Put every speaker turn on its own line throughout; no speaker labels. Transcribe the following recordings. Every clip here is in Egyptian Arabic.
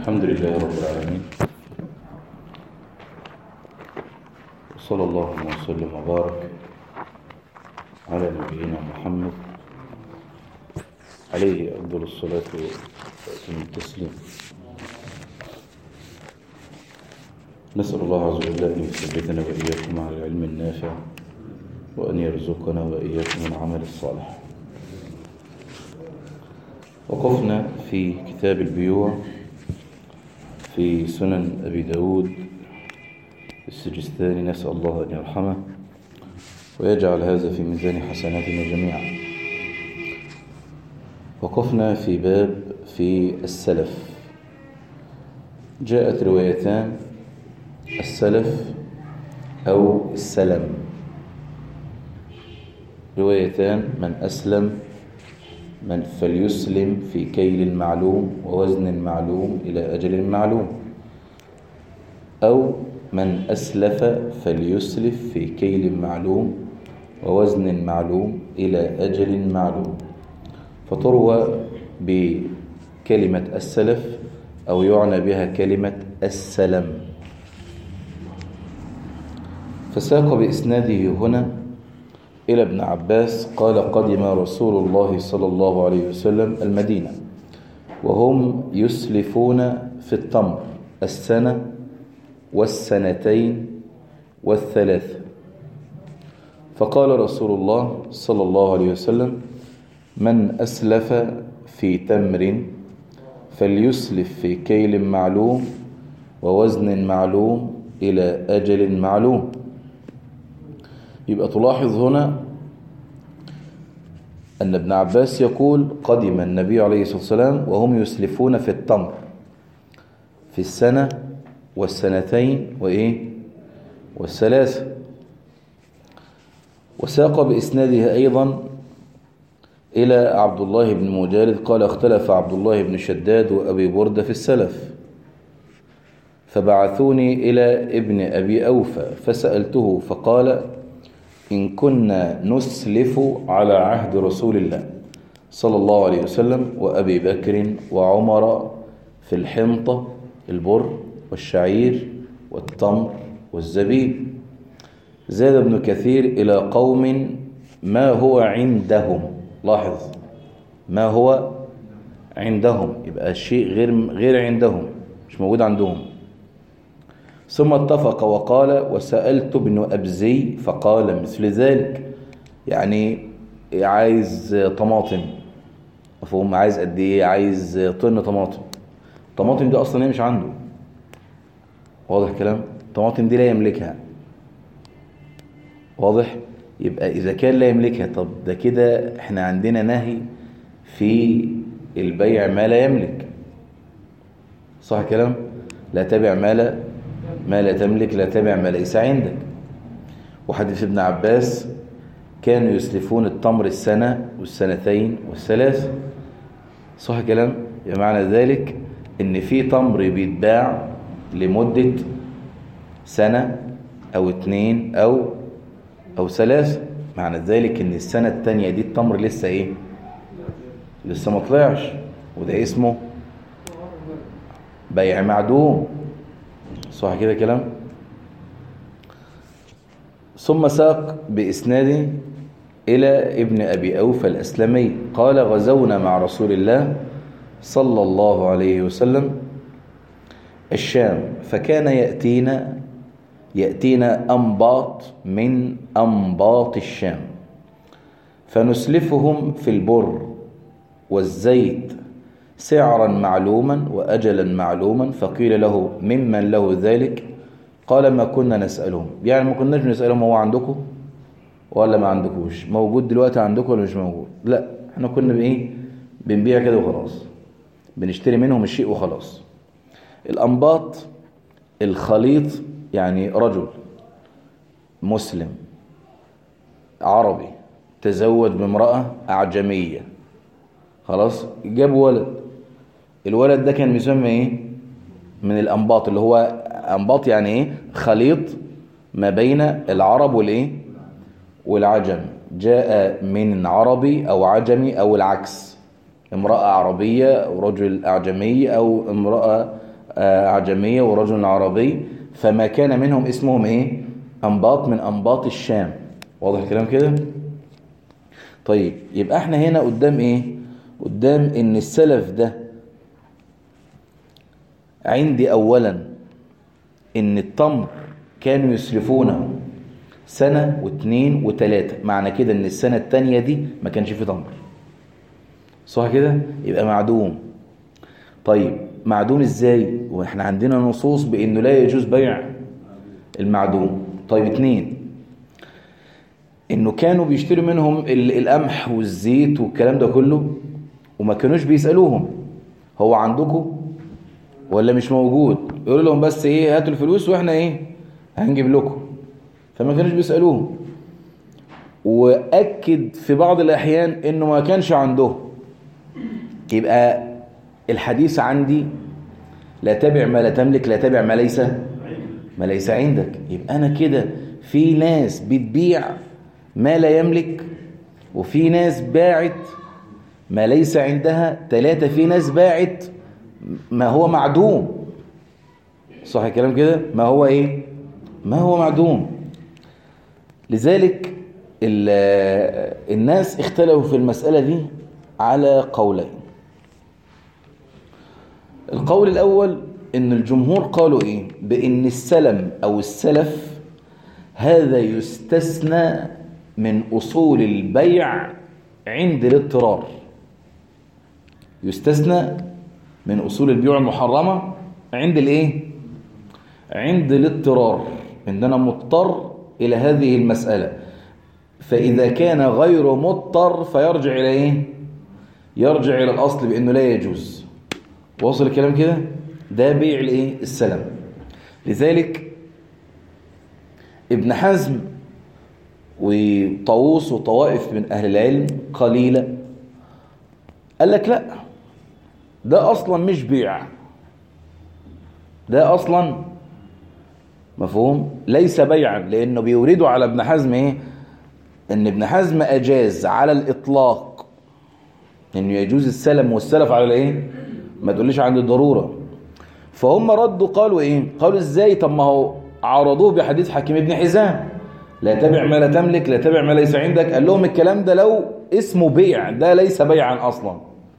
الحمد لله رب العالمين وصلى الله وسلم وبارك على نبينا محمد عليه أفضل الصلاة والتسليم نسأل الله عز وجل أن يثبتنا وإياكم على العلم النافع وأن يرزقنا وإياكم العمل الصالح وقفنا في كتاب البيوع في سنن أبي داود السجستاني نسأل الله أن يرحمه ويجعل هذا في ميزان حسناتنا جميعا وقفنا في باب في السلف جاءت روايتان السلف أو السلم روايتان من أسلم من فليسلم في كيل معلوم ووزن معلوم إلى أجل معلوم أو من أسلف فليسلف في كيل معلوم ووزن معلوم إلى أجل معلوم فتروى بكلمة السلف أو يعنى بها كلمة السلم فساق بإسناده هنا إلى ابن عباس قال قدم رسول الله صلى الله عليه وسلم المدينة وهم يسلفون في التمر السنة والسنتين والثلاثة فقال رسول الله صلى الله عليه وسلم من أسلف في تمر فليسلف في كيل معلوم ووزن معلوم إلى أجل معلوم يبقى تلاحظ هنا أن ابن عباس يقول قدم النبي عليه الصلاة والسلام وهم يسلفون في التمر في السنة والسنتين وإيه والثلاثة وساق بإسناده أيضا إلى عبد الله بن مجالد قال اختلف عبد الله بن شداد وأبي بردة في السلف فبعثوني إلى ابن أبي أوفى فسألته فقال إن كنا نسلف على عهد رسول الله صلى الله عليه وسلم وأبي بكر وعمر في الحنطة البر والشعير والتمر والزبيب زاد ابن كثير إلى قوم ما هو عندهم لاحظ ما هو عندهم يبقى الشيء غير غير عندهم مش موجود عندهم ثم اتفق وقال وسألت ابن أبزي فقال مثل ذلك يعني عايز طماطم مفهوم عايز قد ايه عايز طن طماطم الطماطم دي اصلا هي مش عنده واضح الكلام الطماطم دي لا يملكها واضح يبقى اذا كان لا يملكها طب ده كده احنا عندنا نهي في البيع ما لا يملك صح الكلام لا تبع ما لا ما لا تملك لا تبع ما ليس عندك وحديث ابن عباس كانوا يسلفون التمر السنة والسنتين والثلاث صح كلام بمعنى ذلك ان في تمر بيتباع لمدة سنة او اتنين او او ثلاثة معنى ذلك ان السنة التانية دي التمر لسه ايه لسه ما طلعش وده اسمه بيع معدوم صح كده كلام ثم ساق بإسناد إلى ابن أبي أوفى الأسلمي قال غزونا مع رسول الله صلى الله عليه وسلم الشام فكان يأتينا يأتينا أنباط من أنباط الشام فنسلفهم في البر والزيت سعرا معلوما وأجلا معلوما فقيل له ممن له ذلك قال ما كنا نسألهم يعني ما كناش نسألهم هو عندكم ولا ما عندكوش موجود دلوقتي عندكم ولا مش موجود لا احنا كنا بايه بنبيع كده وخلاص بنشتري منهم الشيء وخلاص الأنباط الخليط يعني رجل مسلم عربي تزوج بامرأة أعجمية خلاص جاب ولد الولد ده كان مسمى ايه من الانباط اللي هو انباط يعني ايه خليط ما بين العرب والايه والعجم جاء من عربي او عجمي او العكس امرأة عربية او رجل اعجمي او امرأة عجمية ورجل عربي فما كان منهم اسمهم ايه انباط من انباط الشام واضح الكلام كده طيب يبقى احنا هنا قدام ايه قدام ان السلف ده عندي اولا ان التمر كانوا يسلفونه سنة واثنين وثلاثة معنى كده ان السنة التانية دي ما كانش فيه تمر صح كده يبقى معدوم طيب معدوم ازاي واحنا عندنا نصوص بانه لا يجوز بيع المعدوم طيب اتنين انه كانوا بيشتروا منهم القمح والزيت والكلام ده كله وما كانوش بيسألوهم هو عندكم ولا مش موجود يقولوا لهم بس ايه هاتوا الفلوس واحنا ايه هنجيب لكم فما كانوش بيسألوهم وأكد في بعض الأحيان إنه ما كانش عنده يبقى الحديث عندي لا تبع ما لا تملك لا تبع ما ليس ما ليس عندك يبقى أنا كده في ناس بتبيع ما لا يملك وفي ناس باعت ما ليس عندها ثلاثة في ناس باعت ما هو معدوم صح الكلام كده ما هو ايه ما هو معدوم لذلك الناس اختلفوا في المسألة دي على قولين القول الأول ان الجمهور قالوا ايه بان السلم او السلف هذا يستثنى من أصول البيع عند الاضطرار يستثنى من أصول البيوع المحرمة عند الايه عند الاضطرار عندنا مضطر إلى هذه المسألة فإذا كان غير مضطر فيرجع إلى إيه؟ يرجع إلى الأصل بأنه لا يجوز واصل الكلام كده؟ ده بيع الإيه؟ السلم لذلك ابن حزم وطاووس وطوائف من أهل العلم قليلة قال لك لا ده أصلا مش بيع ده أصلا مفهوم ليس بيعا لأنه بيوردوا على ابن حزم إيه ان ابن حزم اجاز على الاطلاق انه يجوز السلم والسلف على الايه ما تقوليش عند الضروره فهم ردوا قالوا ايه قالوا ازاي طب ما هو عرضوه بحديث حكيم ابن حزام لا تبع ما لا تملك لا تبع ما ليس عندك قال لهم الكلام ده لو اسمه بيع ده ليس بيعا اصلا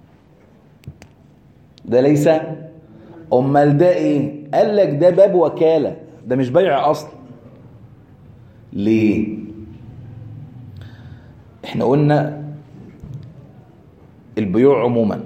ده ليس امال ده ايه قال لك ده باب وكاله ده مش بيع اصلا ليه احنا قلنا البيوع عموما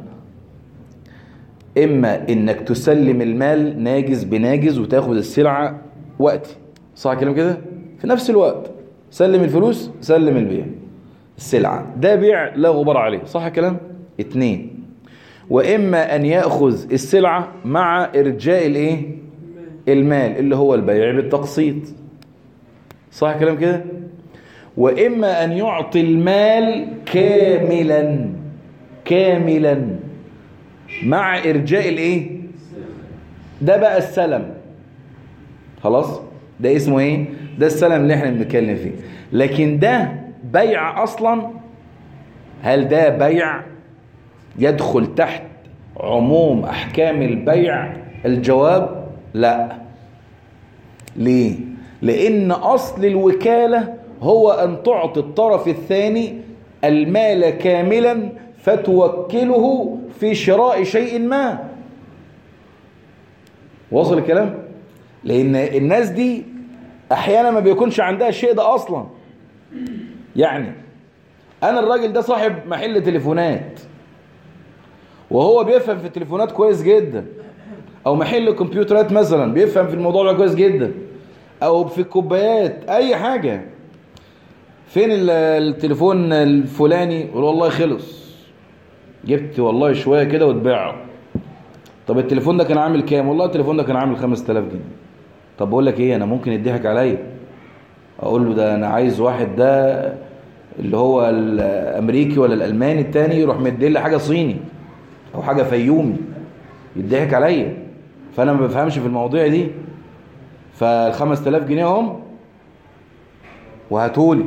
اما انك تسلم المال ناجز بناجز وتاخد السلعة وقتي صح كلام كده في نفس الوقت سلم الفلوس سلم البيع السلعة ده بيع لا غبار عليه صح كلام اتنين واما ان ياخذ السلعة مع ارجاء الايه المال اللي هو البيع بالتقسيط صح كلام كده وإما أن يعطي المال كاملا كاملا مع إرجاء الإيه ده بقى السلم خلاص ده اسمه إيه ده السلم اللي احنا بنتكلم فيه لكن ده بيع أصلا هل ده بيع يدخل تحت عموم أحكام البيع الجواب لا ليه لأن أصل الوكالة هو أن تعطي الطرف الثاني المال كاملا فتوكله في شراء شيء ما وصل الكلام لأن الناس دي أحيانا ما بيكونش عندها الشيء ده أصلا يعني أنا الراجل ده صاحب محل تليفونات وهو بيفهم في التليفونات كويس جدا أو محل كمبيوترات مثلا بيفهم في الموضوع ده كويس جدا أو في الكوبايات أي حاجة فين التليفون الفلاني يقول والله خلص جبت والله شوية كده وتباعه طب التليفون ده كان عامل كام والله التليفون ده كان عامل 5000 جنيه طب بقول لك ايه انا ممكن يضحك عليا اقول له ده انا عايز واحد ده اللي هو الامريكي ولا الالماني التاني يروح مدين لي حاجه صيني او حاجه فيومي يضحك عليا فانا ما بفهمش في المواضيع دي فال 5000 جنيه هم وهاتولي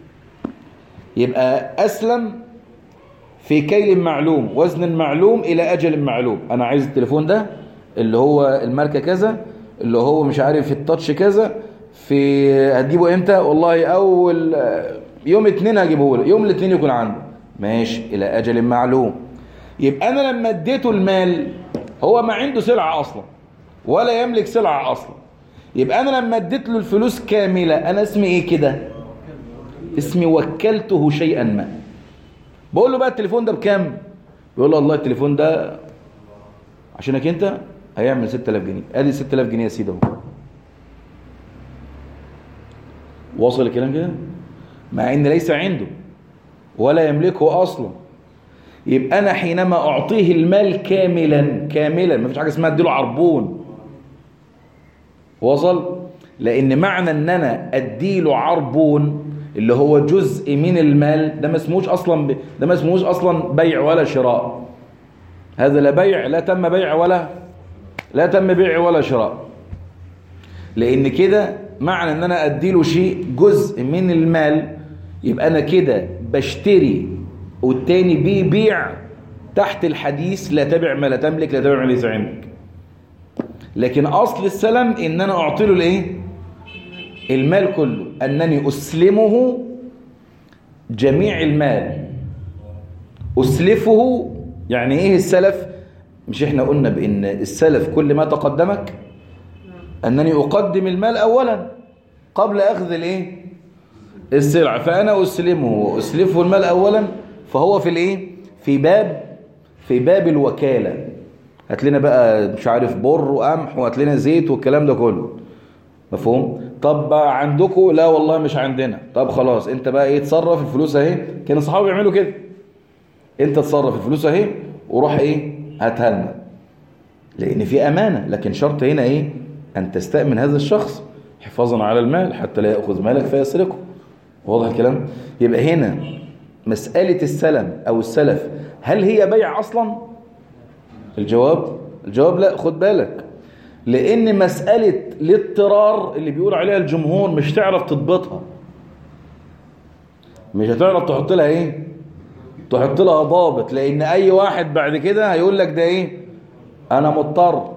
يبقى أسلم في كيل معلوم وزن معلوم إلى أجل معلوم أنا عايز التليفون ده اللي هو الماركة كذا اللي هو مش عارف التاتش كذا في هتجيبه امتى والله اول يوم اتنين هجيبه له يوم الاثنين يكون عنده ماشي الى اجل معلوم يبقى انا لما اديته المال هو ما عنده سلعة اصلا ولا يملك سلعة اصلا يبقى انا لما اديت له الفلوس كاملة انا اسمي ايه كده اسمي وكلته شيئا ما بقول له بقى التليفون ده بكام يقول له والله التليفون ده عشانك انت هيعمل 6000 جنيه ادي 6000 جنيه يا سيدي اهو واصل الكلام كده مع ان ليس عنده ولا يملكه اصلا يبقى انا حينما اعطيه المال كاملا كاملا ما فيش حاجه اسمها اديله عربون وصل لان معنى ان انا اديله عربون اللي هو جزء من المال ده ما اسموش اصلا ب... ده ما اسموش اصلا بيع ولا شراء هذا لا بيع لا تم بيع ولا لا تم بيع ولا شراء لان كده معنى ان انا اديله شيء جزء من المال يبقى انا كده بشتري والتاني بيبيع تحت الحديث لا تبع ما لا تملك لا تبع ما ليس عندك لكن اصل السلم ان انا اعطي له الايه المال كله انني اسلمه جميع المال اسلفه يعني ايه السلف مش احنا قلنا بان السلف كل ما تقدمك انني اقدم المال اولا قبل اخذ الايه السلعه فانا اسلمه واسلفه المال اولا فهو في الايه في باب في باب الوكاله هات لنا بقى مش عارف بر وقمح وهات لنا زيت والكلام ده كله مفهوم طب عندكم لا والله مش عندنا طب خلاص انت بقى ايه تصرف الفلوس اهي كان الصحابه بيعملوا كده انت تصرف الفلوس اهي وروح ايه هاتها لنا لان في امانه لكن شرط هنا ايه ان تستأمن هذا الشخص حفاظا على المال حتى لا ياخذ مالك فيسرقه واضح الكلام يبقى هنا مسألة السلم أو السلف هل هي بيع أصلا الجواب الجواب لا خد بالك لأن مسألة الاضطرار اللي بيقول عليها الجمهور مش تعرف تضبطها مش هتعرف تحط لها ايه تحط لها ضابط لأن أي واحد بعد كده هيقول لك ده ايه أنا مضطر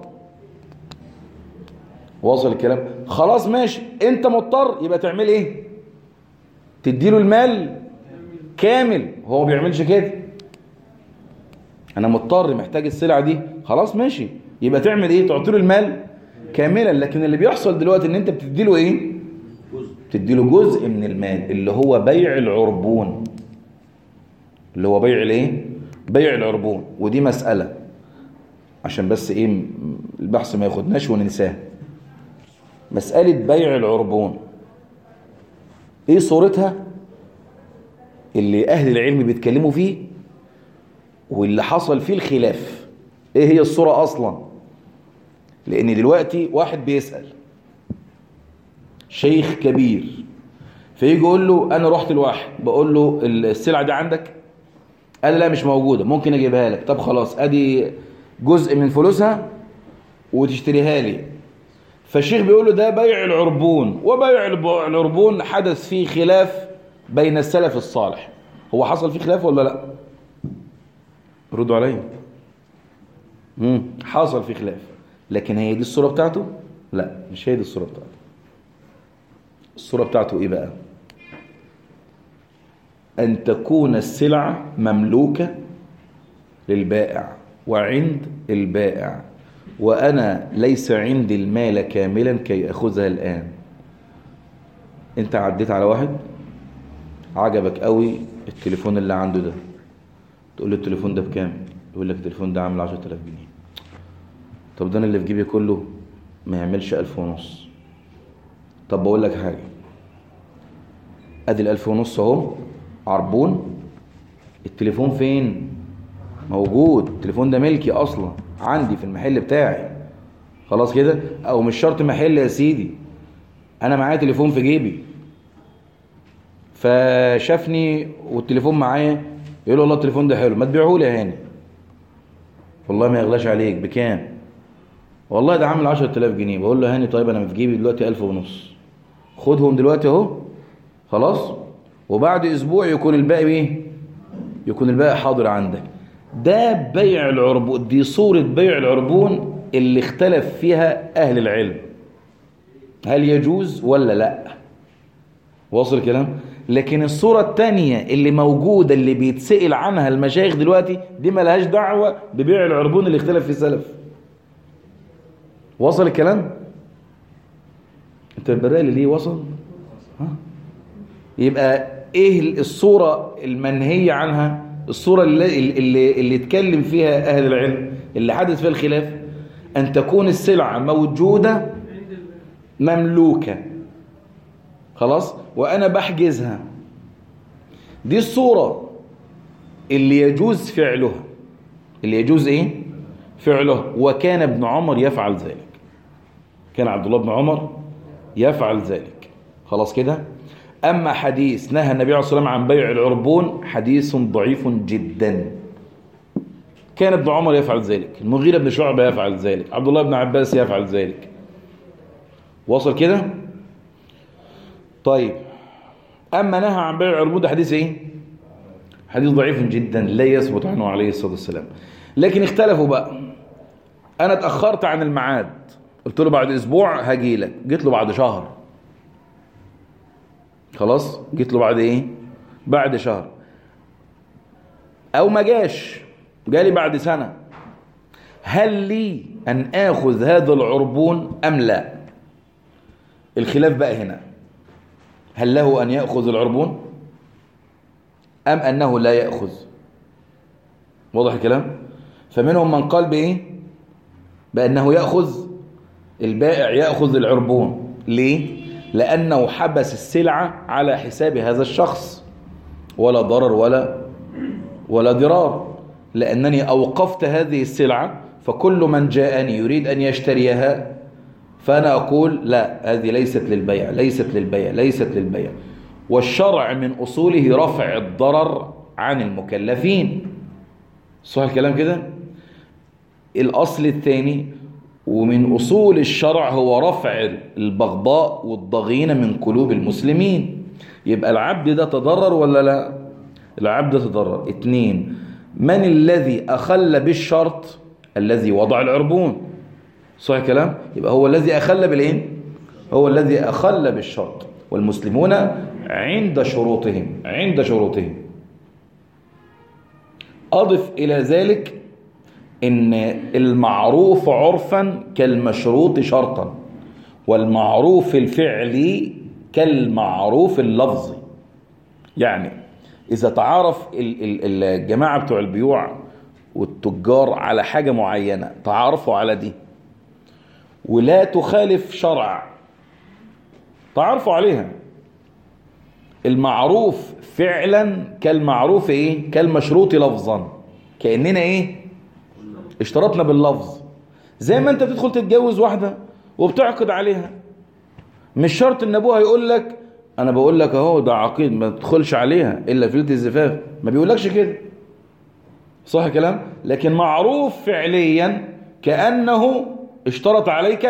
واصل الكلام خلاص ماشي انت مضطر يبقى تعمل ايه تديله المال كامل هو ما بيعملش كده انا مضطر محتاج السلعه دي خلاص ماشي يبقى تعمل ايه تعطي له المال كاملا لكن اللي بيحصل دلوقتي ان انت بتديله ايه بتديله جزء من المال اللي هو بيع العربون اللي هو بيع الايه بيع العربون ودي مسألة عشان بس ايه البحث ما ياخدناش وننساه مسألة بيع العربون ايه صورتها اللي اهل العلم بيتكلموا فيه واللي حصل فيه الخلاف ايه هي الصورة اصلا لان دلوقتي واحد بيسأل شيخ كبير فيجي يقول له انا رحت لواحد بقول له السلعة دي عندك قال لا مش موجودة ممكن اجيبها لك طب خلاص ادي جزء من فلوسها وتشتريها لي فالشيخ بيقول له ده بيع العربون وبيع العربون حدث فيه خلاف بين السلف الصالح هو حصل فيه خلاف ولا لا ردوا عليا امم حصل فيه خلاف لكن هي دي الصورة بتاعته لا مش هي دي الصورة بتاعته الصورة بتاعته ايه بقى ان تكون السلعة مملوكة للبائع وعند البائع وأنا ليس عندي المال كاملا كي أخذها الآن أنت عديت على واحد عجبك قوي التليفون اللي عنده ده تقول له التليفون ده بكام يقول لك التليفون ده عامل 10000 جنيه طب ده انا اللي في جيبي كله ما يعملش ألف ونص طب بقول لك حاجة ادي الألف ونص اهو عربون التليفون فين موجود التليفون ده ملكي اصلا عندي في المحل بتاعي خلاص كده او مش شرط محل يا سيدي انا معايا تليفون في جيبي فشافني والتليفون معايا يقول له والله التليفون ده حلو ما تبيعه لي يا هاني والله ما يغلاش عليك بكام والله ده عامل 10000 جنيه بقول له هاني طيب انا في جيبي دلوقتي 1000 ونص خدهم دلوقتي اهو خلاص وبعد اسبوع يكون الباقي ايه يكون الباقي حاضر عندك ده بيع العربون دي صورة بيع العربون اللي اختلف فيها أهل العلم هل يجوز ولا لا واصل الكلام لكن الصورة التانية اللي موجودة اللي بيتسئل عنها المشايخ دلوقتي دي ملهاش دعوة ببيع العربون اللي اختلف في السلف وصل الكلام انت البرالي ليه وصل ها؟ يبقى ايه الصورة المنهية عنها الصورة اللي, اللي, اللي اتكلم فيها اهل العلم اللي حدث فيها الخلاف ان تكون السلعة موجودة مملوكة خلاص وانا بحجزها دي الصورة اللي يجوز فعلها اللي يجوز ايه فعله وكان ابن عمر يفعل ذلك كان عبد الله بن عمر يفعل ذلك خلاص كده أما حديث نهى النبي عليه الصلاة والسلام عن بيع العربون حديث ضعيف جدا كان ابن عمر يفعل ذلك المغيرة بن شعبة يفعل ذلك عبد الله بن عباس يفعل ذلك وصل كده طيب أما نهى عن بيع العربون ده حديث إيه حديث ضعيف جدا لا يثبت عنه عليه الصلاة والسلام لكن اختلفوا بقى أنا اتأخرت عن الميعاد قلت له بعد أسبوع هاجي لك جيت له بعد شهر خلاص جيت له بعد إيه بعد شهر أو ما جاش جالي بعد سنة هل لي أن آخذ هذا العربون أم لا الخلاف بقى هنا هل له أن يأخذ العربون أم أنه لا يأخذ واضح الكلام فمنهم من قال بإيه بأنه يأخذ البائع يأخذ العربون ليه لأنه حبس السلعة على حساب هذا الشخص ولا ضرر ولا ولا ضرار لأنني أوقفت هذه السلعة فكل من جاءني يريد أن يشتريها فأنا أقول لا هذه ليست للبيع ليست للبيع ليست للبيع والشرع من أصوله رفع الضرر عن المكلفين صح الكلام كده الأصل الثاني ومن أصول الشرع هو رفع البغضاء والضغينة من قلوب المسلمين يبقى العبد ده تضرر ولا لا العبد ده تضرر اتنين من الذي أخل بالشرط الذي وضع العربون صح الكلام يبقى هو الذي أخل بالإيه هو الذي أخل بالشرط والمسلمون عند شروطهم عند شروطهم أضف إلى ذلك إن المعروف عرفا كالمشروط شرطا والمعروف الفعلي كالمعروف اللفظي يعني إذا تعارف الجماعة بتوع البيوع والتجار على حاجة معينة تعارفوا على دي ولا تخالف شرع تعرفوا عليها المعروف فعلا كالمعروف ايه كالمشروط لفظا كأننا ايه اشترطنا باللفظ زي ما انت بتدخل تتجوز واحدة وبتعقد عليها مش شرط ان ابوها يقول لك انا بقول لك اهو ده عقيد ما تدخلش عليها الا في ليله الزفاف ما بيقولكش كده صح الكلام لكن معروف فعليا كأنه اشترط عليك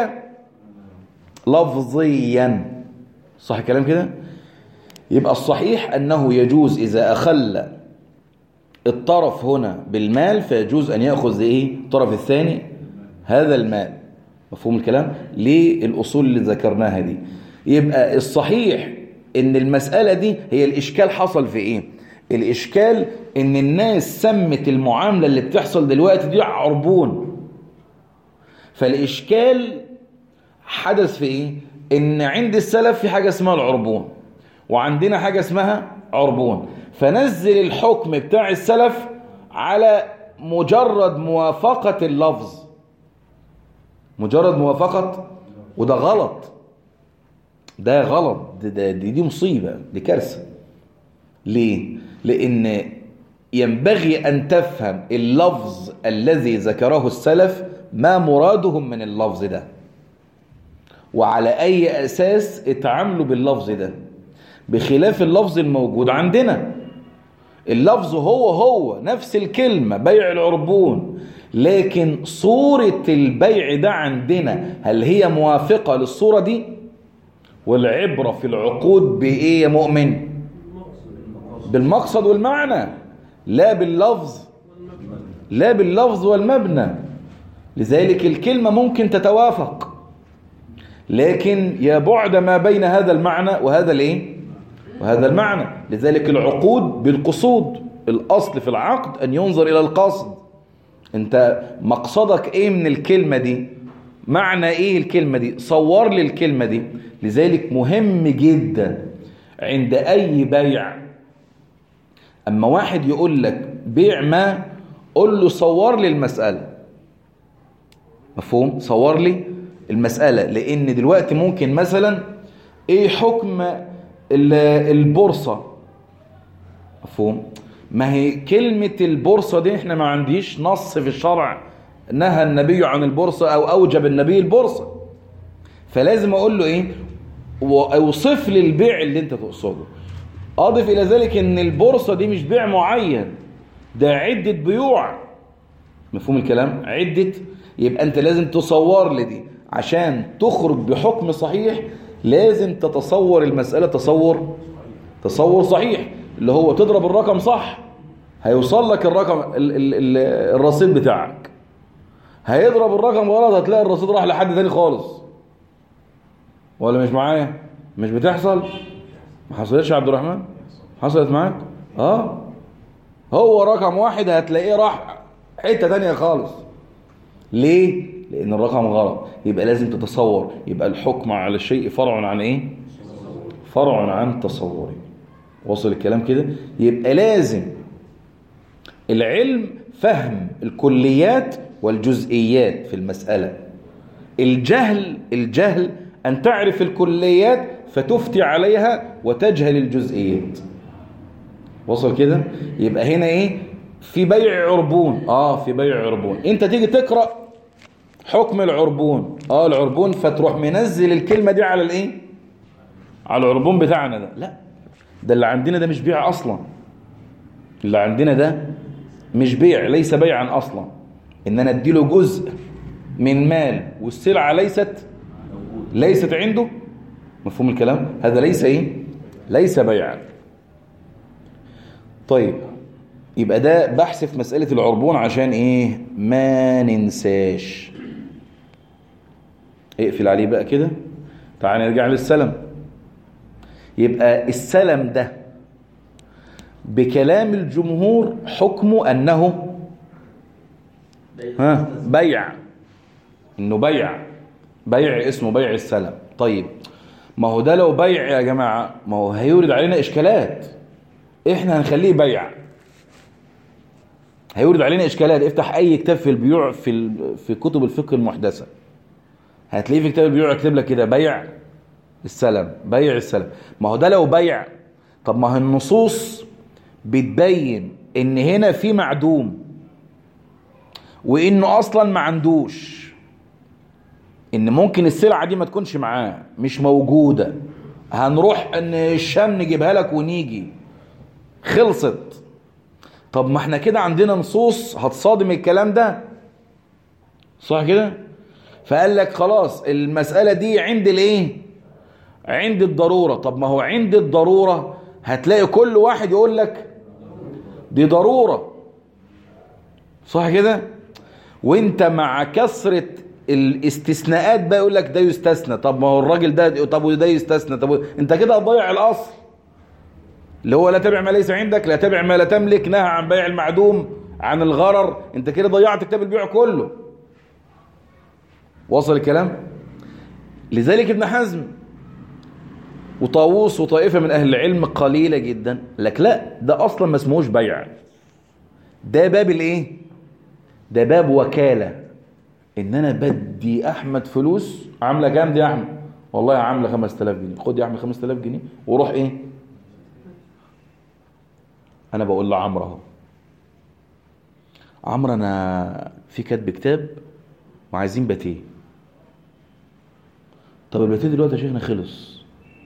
لفظيا صح الكلام كده يبقى الصحيح أنه يجوز إذا أخل الطرف هنا بالمال فيجوز أن يأخذ إيه الطرف الثاني هذا المال مفهوم الكلام ليه الأصول اللي ذكرناها دي يبقى الصحيح ان المسألة دي هي الإشكال حصل في إيه الإشكال ان الناس سمت المعاملة اللي بتحصل دلوقتي دي عربون فالإشكال حدث في إيه ان عند السلف في حاجة اسمها العربون وعندنا حاجة اسمها عربون فنزل الحكم بتاع السلف على مجرد موافقة اللفظ مجرد موافقة وده غلط ده غلط ده دي, دي مصيبة دي كارثة ليه؟ لأن ينبغي أن تفهم اللفظ الذي ذكره السلف ما مرادهم من اللفظ ده وعلى أي أساس اتعاملوا باللفظ ده بخلاف اللفظ الموجود عندنا اللفظ هو هو نفس الكلمة بيع العربون لكن صورة البيع ده عندنا هل هي موافقة للصورة دي والعبرة في العقود بإيه يا مؤمن بالمقصد والمعنى لا باللفظ لا باللفظ والمبنى لذلك الكلمة ممكن تتوافق لكن يا بعد ما بين هذا المعنى وهذا الايه وهذا المعنى لذلك العقود بالقصود الأصل في العقد أن ينظر إلى القصد أنت مقصدك إيه من الكلمة دي معنى إيه الكلمة دي صور لي الكلمة دي لذلك مهم جدا عند أي بيع أما واحد يقول لك بيع ما قل له صور لي المسألة مفهوم صور لي المسألة لأن دلوقتي ممكن مثلا إيه حكم البورصة مفهوم ما هي كلمة البورصة دي احنا ما عنديش نص في الشرع نهى النبي عن البورصة او اوجب النبي البورصة فلازم اقول له ايه اوصف لي البيع اللي انت تقصده اضف الى ذلك ان البورصة دي مش بيع معين ده عدة بيوع مفهوم الكلام عدة يبقى انت لازم تصور لي دي عشان تخرج بحكم صحيح لازم تتصور المسألة تصور تصور صحيح اللي هو تضرب الرقم صح هيوصل لك الرقم ال ال ال الرصيد بتاعك هيضرب الرقم غلط هتلاقي الرصيد راح لحد تاني خالص ولا مش معايا مش بتحصل ما حصلتش يا عبد الرحمن حصلت معاك اه هو رقم واحد هتلاقيه راح حتة تانية خالص ليه لان الرقم غلط يبقى لازم تتصور يبقى الحكم على الشيء فرع عن ايه فرع عن تصوره وصل الكلام كده يبقى لازم العلم فهم الكليات والجزئيات في المسألة الجهل الجهل أن تعرف الكليات فتفتي عليها وتجهل الجزئيات وصل كده يبقى هنا ايه في بيع عربون اه في بيع عربون انت تيجي تقرأ حكم العربون اه العربون فتروح منزل الكلمة دي على الايه على العربون بتاعنا ده لا ده اللي عندنا ده مش بيع اصلا اللي عندنا ده مش بيع ليس بيعا اصلا ان انا اديله جزء من مال والسلعة ليست ليست عنده مفهوم الكلام هذا ليس ايه ليس بيعا طيب يبقى ده بحث في مسألة العربون عشان ايه ما ننساش اقفل عليه بقى كده تعال نرجع للسلم يبقى السلم ده بكلام الجمهور حكمه أنه ها بيع انه بيع بيع اسمه بيع السلم طيب ما هو ده لو بيع يا جماعة ما هو هيورد علينا إشكالات إحنا هنخليه بيع هيورد علينا إشكالات افتح أي كتاب في البيوع في في كتب الفقه المحدثة هتلاقيه في كتاب البيوع يكتب لك كده بيع السلم بيع السلم ما هو ده لو بيع طب ما هي النصوص بتبين ان هنا في معدوم وانه اصلا ما عندوش ان ممكن السلعة دي ما تكونش معاه مش موجودة هنروح ان الشام نجيبها لك ونيجي خلصت طب ما احنا كده عندنا نصوص هتصادم الكلام ده صح كده فقال لك خلاص المسألة دي عند الايه عند الضرورة طب ما هو عند الضرورة هتلاقي كل واحد يقول لك دي ضرورة صح كده وانت مع كثرة الاستثناءات بقى يقول لك ده يستثنى طب ما هو الراجل ده طب وده يستثنى طب انت كده هتضيع الاصل اللي هو لا تبع ما ليس عندك لا تبع ما لا تملك نهى عن بيع المعدوم عن الغرر انت كده ضيعت كتاب البيع كله وصل الكلام لذلك ابن حزم وطاووس وطائفة من أهل العلم قليلة جدا لك لا ده أصلا ما اسمهوش بيع ده باب الايه ده باب وكالة ان انا بدي احمد فلوس عاملة كام دي يا احمد والله عاملة 5000 جنيه خد يا احمد 5000 جنيه وروح ايه انا بقول لعمرو اهو عمرو انا في كاتب كتاب وعايزين باتيه طب الباتيه دلوقتي يا شيخنا خلص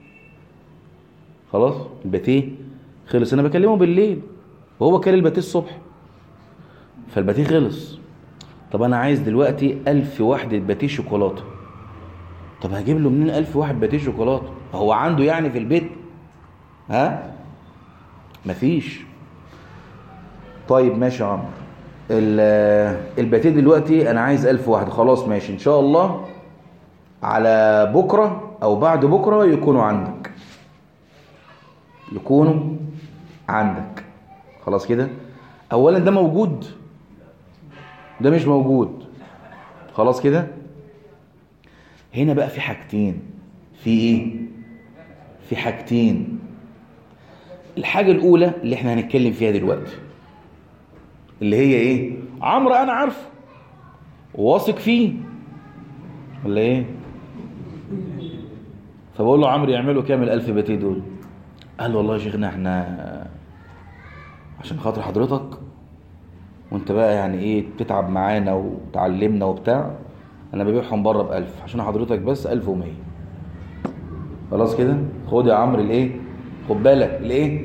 خلاص الباتيه خلص انا بكلمه بالليل وهو كان الباتيه الصبح فالباتيه خلص طب انا عايز دلوقتي ألف وحدة باتيه شوكولاتة طب هجيب له منين ألف واحد باتيه شوكولاتة هو عنده يعني في البيت ها مفيش طيب ماشي يا عمرو ال- الباتيه دلوقتي انا عايز ألف واحد خلاص ماشي ان شاء الله على بكرة او بعد بكرة يكونوا عندك يكونوا عندك خلاص كده اولا ده موجود ده مش موجود خلاص كده هنا بقى في حاجتين في ايه في حاجتين الحاجة الأولى اللي احنا هنتكلم فيها دلوقتي اللي هي ايه عمرو انا عارفه واثق فيه ولا ايه فبقول له عمرو يعملوا كام الألف باتيه دول قال له والله يا شيخنا احنا عشان خاطر حضرتك وانت بقى يعني ايه بتتعب معانا وتعلمنا وبتاع انا ببيعهم بره بألف عشان حضرتك بس ألف ومية خلاص كده خد يا عمرو الايه خد بالك الايه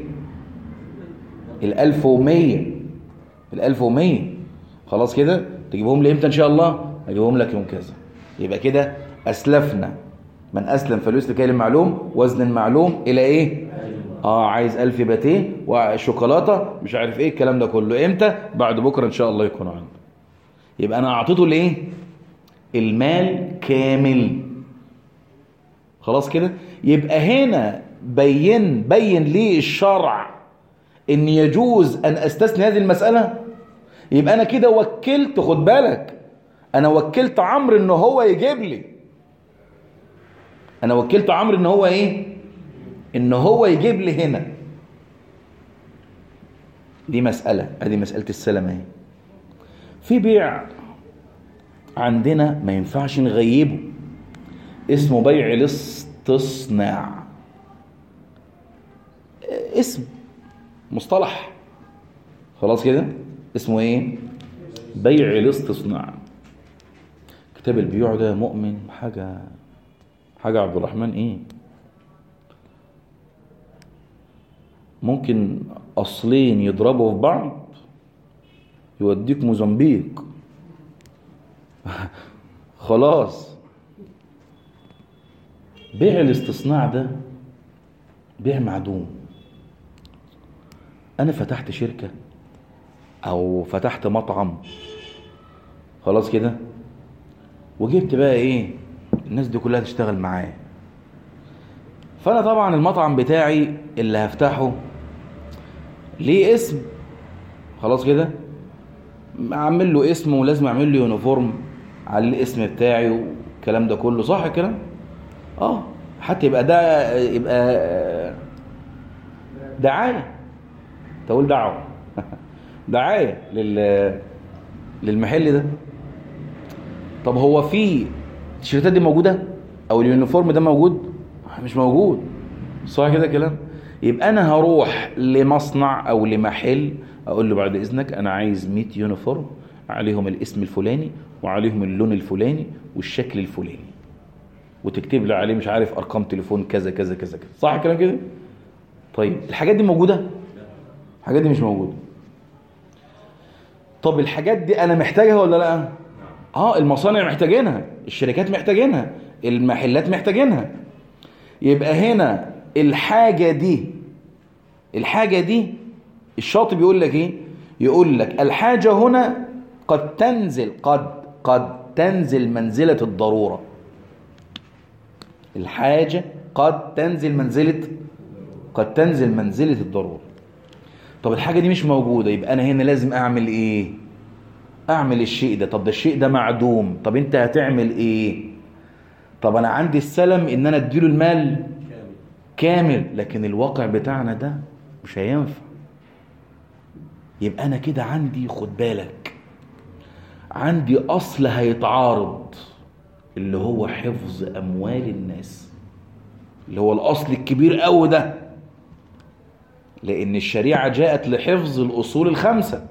الألف ومية الألف ومية خلاص كده تجيبهم لي امتى ان شاء الله اجيبهم لك يوم كذا يبقى كده اسلفنا من اسلم فليسلك كلم معلوم وزن معلوم الى ايه اه عايز ألف باتيه وشوكولاته مش عارف ايه الكلام ده كله امتى بعد بكره ان شاء الله يكون عنده يبقى انا اعطيته الايه المال كامل خلاص كده يبقى هنا بين بين لي الشرع ان يجوز ان استثني هذه المسألة يبقى انا كده وكلت خد بالك انا وكلت عمرو ان هو يجيب لي انا وكلت عمرو ان هو ايه ان هو يجيب لي هنا دي مسألة ادي مسألة السلام اهي في بيع عندنا ما ينفعش نغيبه اسمه بيع الاستصناع اسم مصطلح خلاص كده اسمه ايه بيع الاستصناع كتاب البيوع ده مؤمن حاجة حاجة عبد الرحمن ايه ممكن اصلين يضربوا في بعض يوديك موزمبيق خلاص بيع الاستصناع ده بيع معدوم انا فتحت شركة او فتحت مطعم خلاص كده وجبت بقى ايه الناس دي كلها تشتغل معايا فانا طبعا المطعم بتاعي اللي هفتحه ليه اسم خلاص كده اعمل له اسم ولازم اعمل له يونيفورم على الاسم بتاعي والكلام ده كله صح الكلام اه حتى يبقى ده يبقى دعايه تقول دعوه دعايه لل للمحل ده طب هو في التيشيرتات دي موجوده او اليونيفورم ده موجود مش موجود صح كده كلام يبقى انا هروح لمصنع او لمحل اقول له بعد اذنك انا عايز 100 يونيفورم عليهم الاسم الفلاني وعليهم اللون الفلاني والشكل الفلاني وتكتب لي عليه مش عارف ارقام تليفون كذا كذا كذا كذا صح الكلام كده طيب الحاجات دي موجوده الحاجات دي مش موجوده طب الحاجات دي انا محتاجها ولا لا اه المصانع محتاجينها الشركات محتاجينها المحلات محتاجينها يبقى هنا الحاجة دي الحاجة دي الشاطب يقول لك ايه يقول لك الحاجة هنا قد تنزل قد قد تنزل منزلة الضرورة الحاجة قد تنزل منزلة قد تنزل منزلة الضرورة طب الحاجة دي مش موجودة يبقى أنا هنا لازم أعمل إيه أعمل الشيء ده طب ده الشيء ده معدوم طب أنت هتعمل إيه طب أنا عندي السلم إن أنا أديله المال كامل لكن الواقع بتاعنا ده مش هينفع يبقى أنا كده عندي خد بالك عندي أصل هيتعارض اللي هو حفظ أموال الناس اللي هو الأصل الكبير قوي ده لأن الشريعة جاءت لحفظ الأصول الخمسة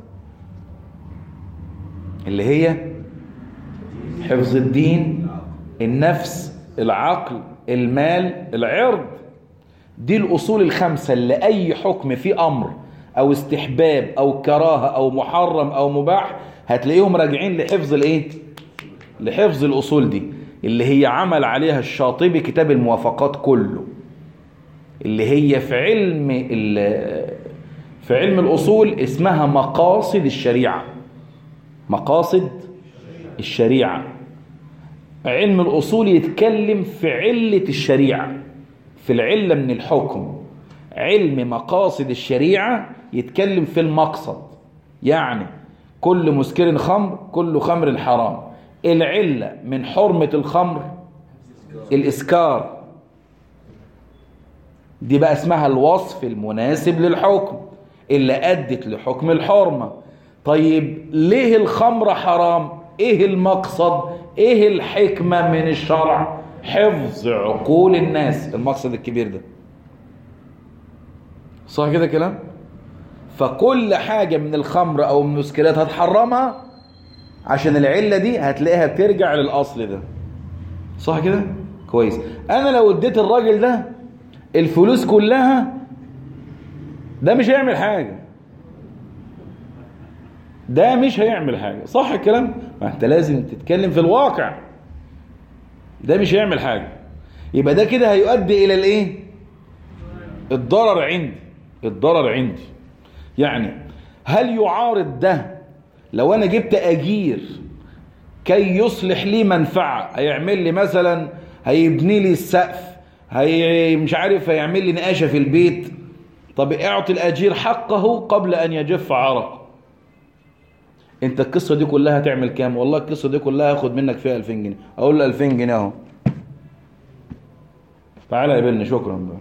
اللي هي حفظ الدين النفس العقل المال العرض دي الأصول الخمسة اللي أي حكم في أمر أو استحباب أو كراهة أو محرم أو مباح هتلاقيهم راجعين لحفظ الإيه؟ لحفظ الأصول دي اللي هي عمل عليها الشاطبي كتاب الموافقات كله اللي هي في علم في علم الأصول اسمها مقاصد الشريعة مقاصد الشريعة علم الأصول يتكلم في علة الشريعة في العلة من الحكم علم مقاصد الشريعة يتكلم في المقصد يعني كل مسكر خمر كل خمر حرام العلة من حرمة الخمر الإسكار دي بقى اسمها الوصف المناسب للحكم اللي أدت لحكم الحرمة طيب ليه الخمر حرام ايه المقصد ايه الحكمة من الشرع حفظ عقول الناس المقصد الكبير ده صح كده كلام فكل حاجة من الخمر او من المسكرات هتحرمها عشان العلة دي هتلاقيها بترجع للأصل ده صح كده كويس انا لو اديت الراجل ده الفلوس كلها ده مش هيعمل حاجة ده مش هيعمل حاجة صح الكلام ما انت لازم تتكلم في الواقع ده مش هيعمل حاجة يبقى ده كده هيؤدي الى الايه الضرر عندي الضرر عندي يعني هل يعارض ده لو انا جبت اجير كي يصلح لي منفعة هيعمل لي مثلا هيبني لي السقف هي مش عارف هيعمل لي نقاشة في البيت طب اعطي الاجير حقه قبل ان يجف عرق انت القصة دي كلها هتعمل كام والله القصة دي كلها هاخد منك فيها 2000 جنيه اقول له 2000 جنيه اهو تعالى يا بني شكرا بقى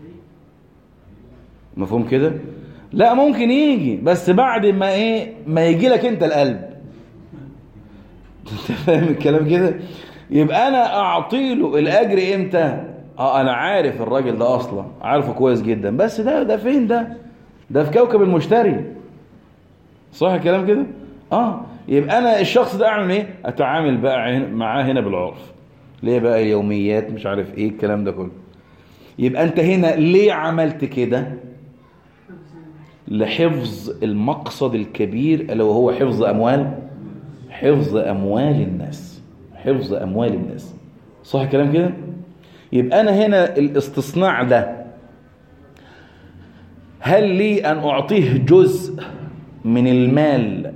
مفهوم كده لا ممكن يجي بس بعد ما ايه ما يجي لك انت القلب انت فاهم الكلام كده يبقى انا اعطي له الاجر امتى اه انا عارف الراجل ده اصلا عارفه كويس جدا بس ده ده فين ده ده في كوكب المشتري صح الكلام كده اه يبقى انا الشخص ده اعمل ايه اتعامل بقى معاه هنا بالعرف ليه بقى يوميات مش عارف ايه الكلام ده كله يبقى انت هنا ليه عملت كده لحفظ المقصد الكبير الا وهو حفظ اموال حفظ اموال الناس حفظ اموال الناس صح الكلام كده يبقى انا هنا الاستصناع ده هل لي ان اعطيه جزء من المال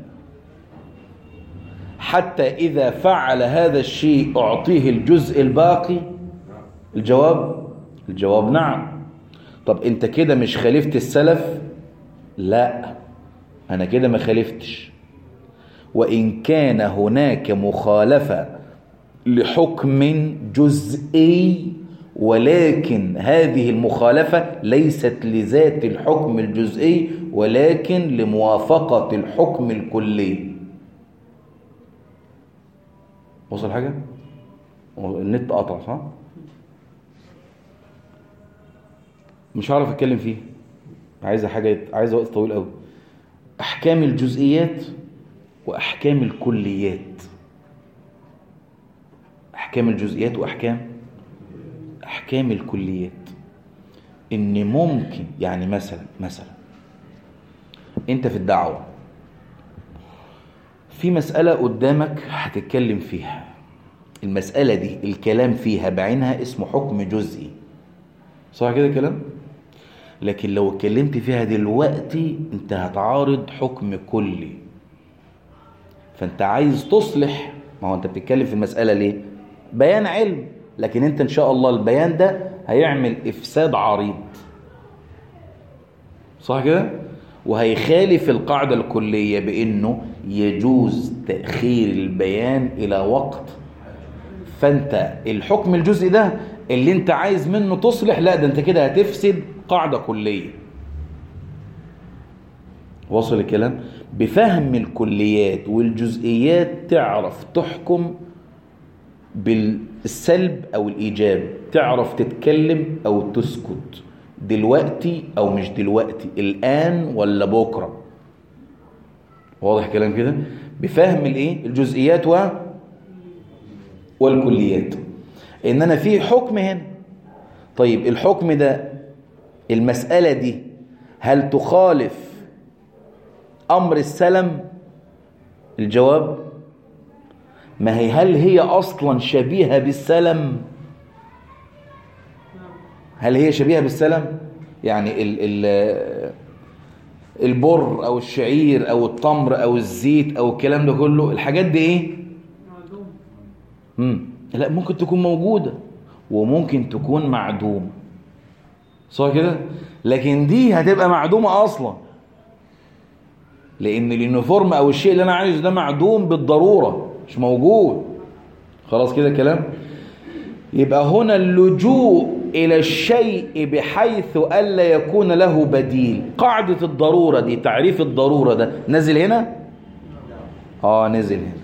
حتى إذا فعل هذا الشيء أعطيه الجزء الباقي الجواب الجواب نعم طب أنت كده مش خالفت السلف لا أنا كده ما خالفتش وإن كان هناك مخالفة لحكم جزئي ولكن هذه المخالفة ليست لذات الحكم الجزئي ولكن لموافقة الحكم الكلي وصل حاجة؟ النت قطع صح؟ مش هعرف اتكلم فيه عايزة حاجة عايزة وقت طويل قوي احكام الجزئيات واحكام الكليات احكام الجزئيات واحكام احكام الكليات ان ممكن يعني مثلا مثلا انت في الدعوه في مسألة قدامك هتتكلم فيها المسألة دي الكلام فيها بعينها اسمه حكم جزئي صح كده كلام لكن لو اتكلمت فيها دلوقتي انت هتعارض حكم كلي فانت عايز تصلح ما هو انت بتتكلم في المسألة ليه بيان علم لكن انت ان شاء الله البيان ده هيعمل افساد عريض صح كده وهيخالف القاعدة الكلية بأنه يجوز تأخير البيان إلى وقت فأنت الحكم الجزئي ده اللي أنت عايز منه تصلح لا ده أنت كده هتفسد قاعدة كلية وصل الكلام بفهم الكليات والجزئيات تعرف تحكم بالسلب أو الإيجاب تعرف تتكلم أو تسكت دلوقتي او مش دلوقتي الان ولا بكره واضح كلام كده بفهم الايه الجزئيات و والكليات ان انا في حكم هنا طيب الحكم ده المسألة دي هل تخالف امر السلم الجواب ما هي هل هي اصلا شبيهة بالسلم هل هي شبيهة بالسلم يعني ال ال البر او الشعير او التمر او الزيت او الكلام ده كله الحاجات دي ايه مم. لا ممكن تكون موجودة وممكن تكون معدومة صح كده لكن دي هتبقى معدومة اصلا لان اليونيفورم او الشيء اللي انا عايزه ده معدوم بالضرورة مش موجود خلاص كده كلام يبقى هنا اللجوء إلى الشيء بحيث ألا يكون له بديل قاعدة الضرورة دي تعريف الضرورة ده نزل هنا آه نزل هنا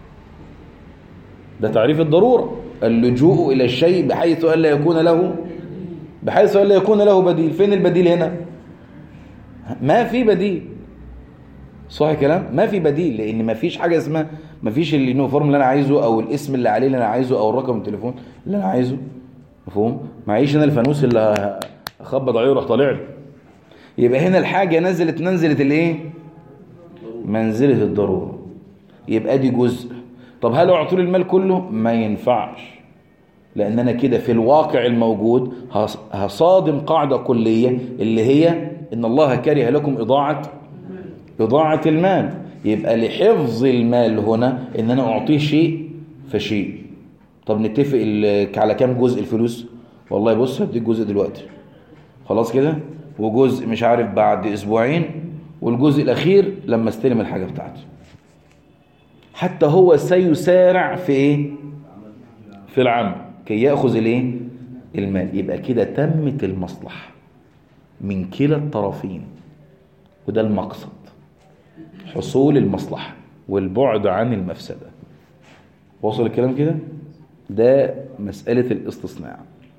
ده تعريف الضرورة اللجوء إلى الشيء بحيث ألا يكون له بحيث ألا يكون له بديل فين البديل هنا ما في بديل صح كلام ما في بديل لان ما فيش حاجه اسمها ما فيش اليونيفورم اللي انا عايزه او الاسم اللي عليه اللي انا عايزه او الرقم التليفون اللي انا عايزه مفهوم معيش انا الفانوس اللي اخبط عليه وراح طالع لي يبقى هنا الحاجه نزلت منزله الايه منزله الضروره يبقى دي جزء طب هل اعطوا لي المال كله ما ينفعش لان انا كده في الواقع الموجود هصادم قاعده كليه اللي هي ان الله كره لكم اضاعه إضاعة المال يبقى لحفظ المال هنا إن أنا أعطيه شيء فشيء طب نتفق على كام جزء الفلوس والله بص هديك جزء دلوقتي خلاص كده وجزء مش عارف بعد أسبوعين والجزء الأخير لما استلم الحاجة بتاعتي حتى هو سيسارع في إيه في العمل كي يأخذ الإيه المال يبقى كده تمت المصلحة من كلا الطرفين وده المقصد حصول المصلحة والبعد عن المفسدة وصل الكلام كده ده مسألة الاستصناع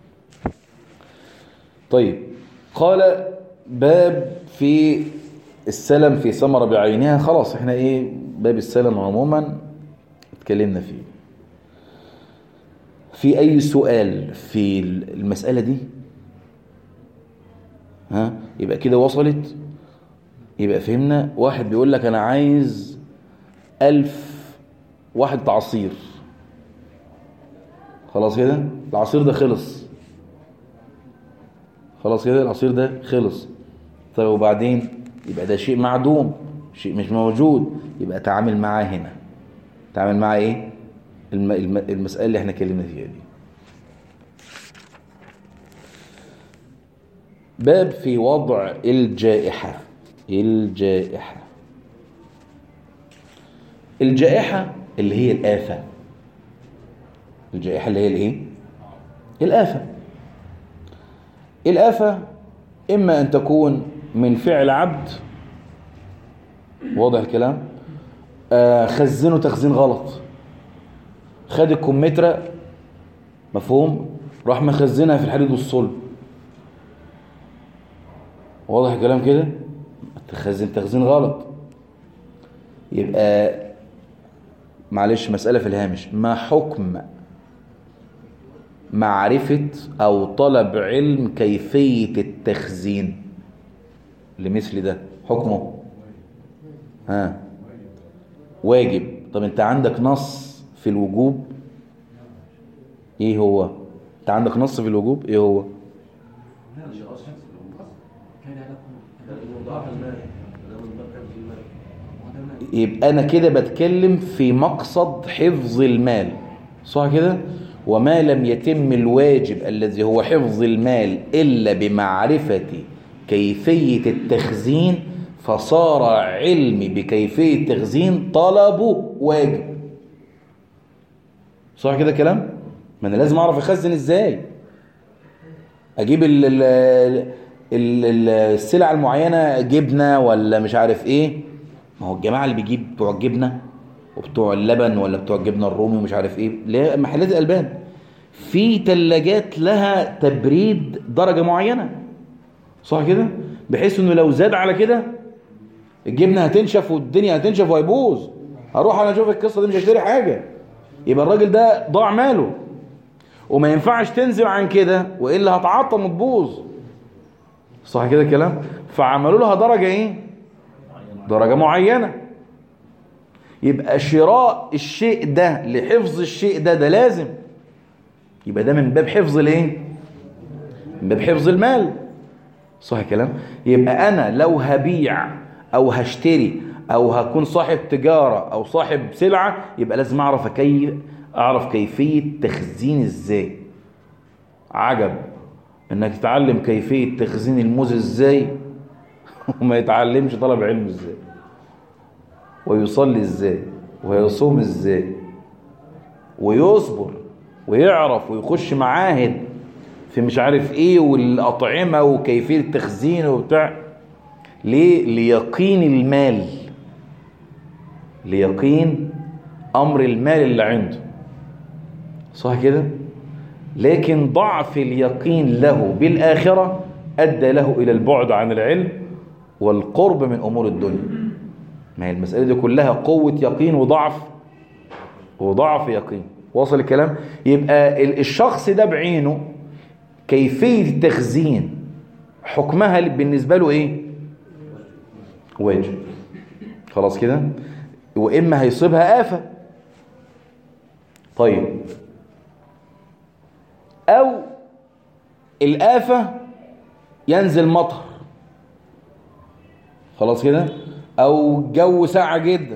طيب قال باب في السلم في ثمرة بعينها خلاص احنا ايه باب السلم عموما اتكلمنا فيه في اي سؤال في المسألة دي ها يبقى كده وصلت يبقى فهمنا واحد بيقول لك انا عايز ألف واحد عصير خلاص كده العصير ده خلص خلاص كده العصير ده خلص طيب وبعدين يبقى ده شيء معدوم شيء مش موجود يبقى تعامل معاه هنا تعامل معاه ايه الم... الم... المسألة اللي احنا اتكلمنا فيها دي باب في وضع الجائحة الجائحة الجائحة اللي هي الآفة الجائحة اللي هي الايه الآفة الآفة إما أن تكون من فعل عبد واضح الكلام آه خزنه تخزين غلط خد الكمثرى مفهوم راح مخزنها في الحديد والصلب واضح الكلام كده تخزن تخزين غلط يبقى معلش مسألة في الهامش ما حكم معرفة أو طلب علم كيفية التخزين لمثل ده حكمه ها واجب طب انت عندك نص في الوجوب ايه هو انت عندك نص في الوجوب ايه هو يبقى أنا كده بتكلم في مقصد حفظ المال صح كده وما لم يتم الواجب الذي هو حفظ المال إلا بمعرفة كيفية التخزين فصار علمي بكيفية التخزين طلبه واجب صح كده كلام ما أنا لازم أعرف أخزن إزاي أجيب ال ال ال السلع المعينة جبنة ولا مش عارف إيه ما هو الجماعة اللي بيجيب بتوع الجبنة وبتوع اللبن ولا بتوع الجبنة الرومي ومش عارف ايه اللي محلات الألبان في تلاجات لها تبريد درجة معينة صح كده بحيث انه لو زاد على كده الجبنة هتنشف والدنيا هتنشف وهيبوظ هروح انا اشوف القصة دي مش هشتري حاجة يبقى الراجل ده ضاع ماله وما ينفعش تنزل عن كده والا هتعطل وتبوظ صح كده الكلام فعملوا لها درجة ايه درجة معينة يبقى شراء الشيء ده لحفظ الشيء ده ده لازم يبقى ده من باب حفظ الايه من باب حفظ المال صح كلام يبقى انا لو هبيع او هشتري او هكون صاحب تجارة او صاحب سلعة يبقى لازم اعرف كيف اعرف كيفية تخزين ازاي عجب انك تتعلم كيفية تخزين الموز ازاي وما يتعلمش طلب علم ازاي ويصلي ازاي ويصوم ازاي ويصبر ويعرف ويخش معاهد في مش عارف ايه والاطعمه وكيفيه التخزين وبتاع ليه ليقين المال ليقين امر المال اللي عنده صح كده لكن ضعف اليقين له بالاخره ادى له الى البعد عن العلم والقرب من امور الدنيا ما هي المساله دي كلها قوه يقين وضعف وضعف يقين واصل الكلام يبقى الشخص ده بعينه كيفية التخزين حكمها بالنسبة له ايه واجب خلاص كده واما هيصيبها آفة طيب او الآفة ينزل مطر خلاص كده او جو ساعة جدا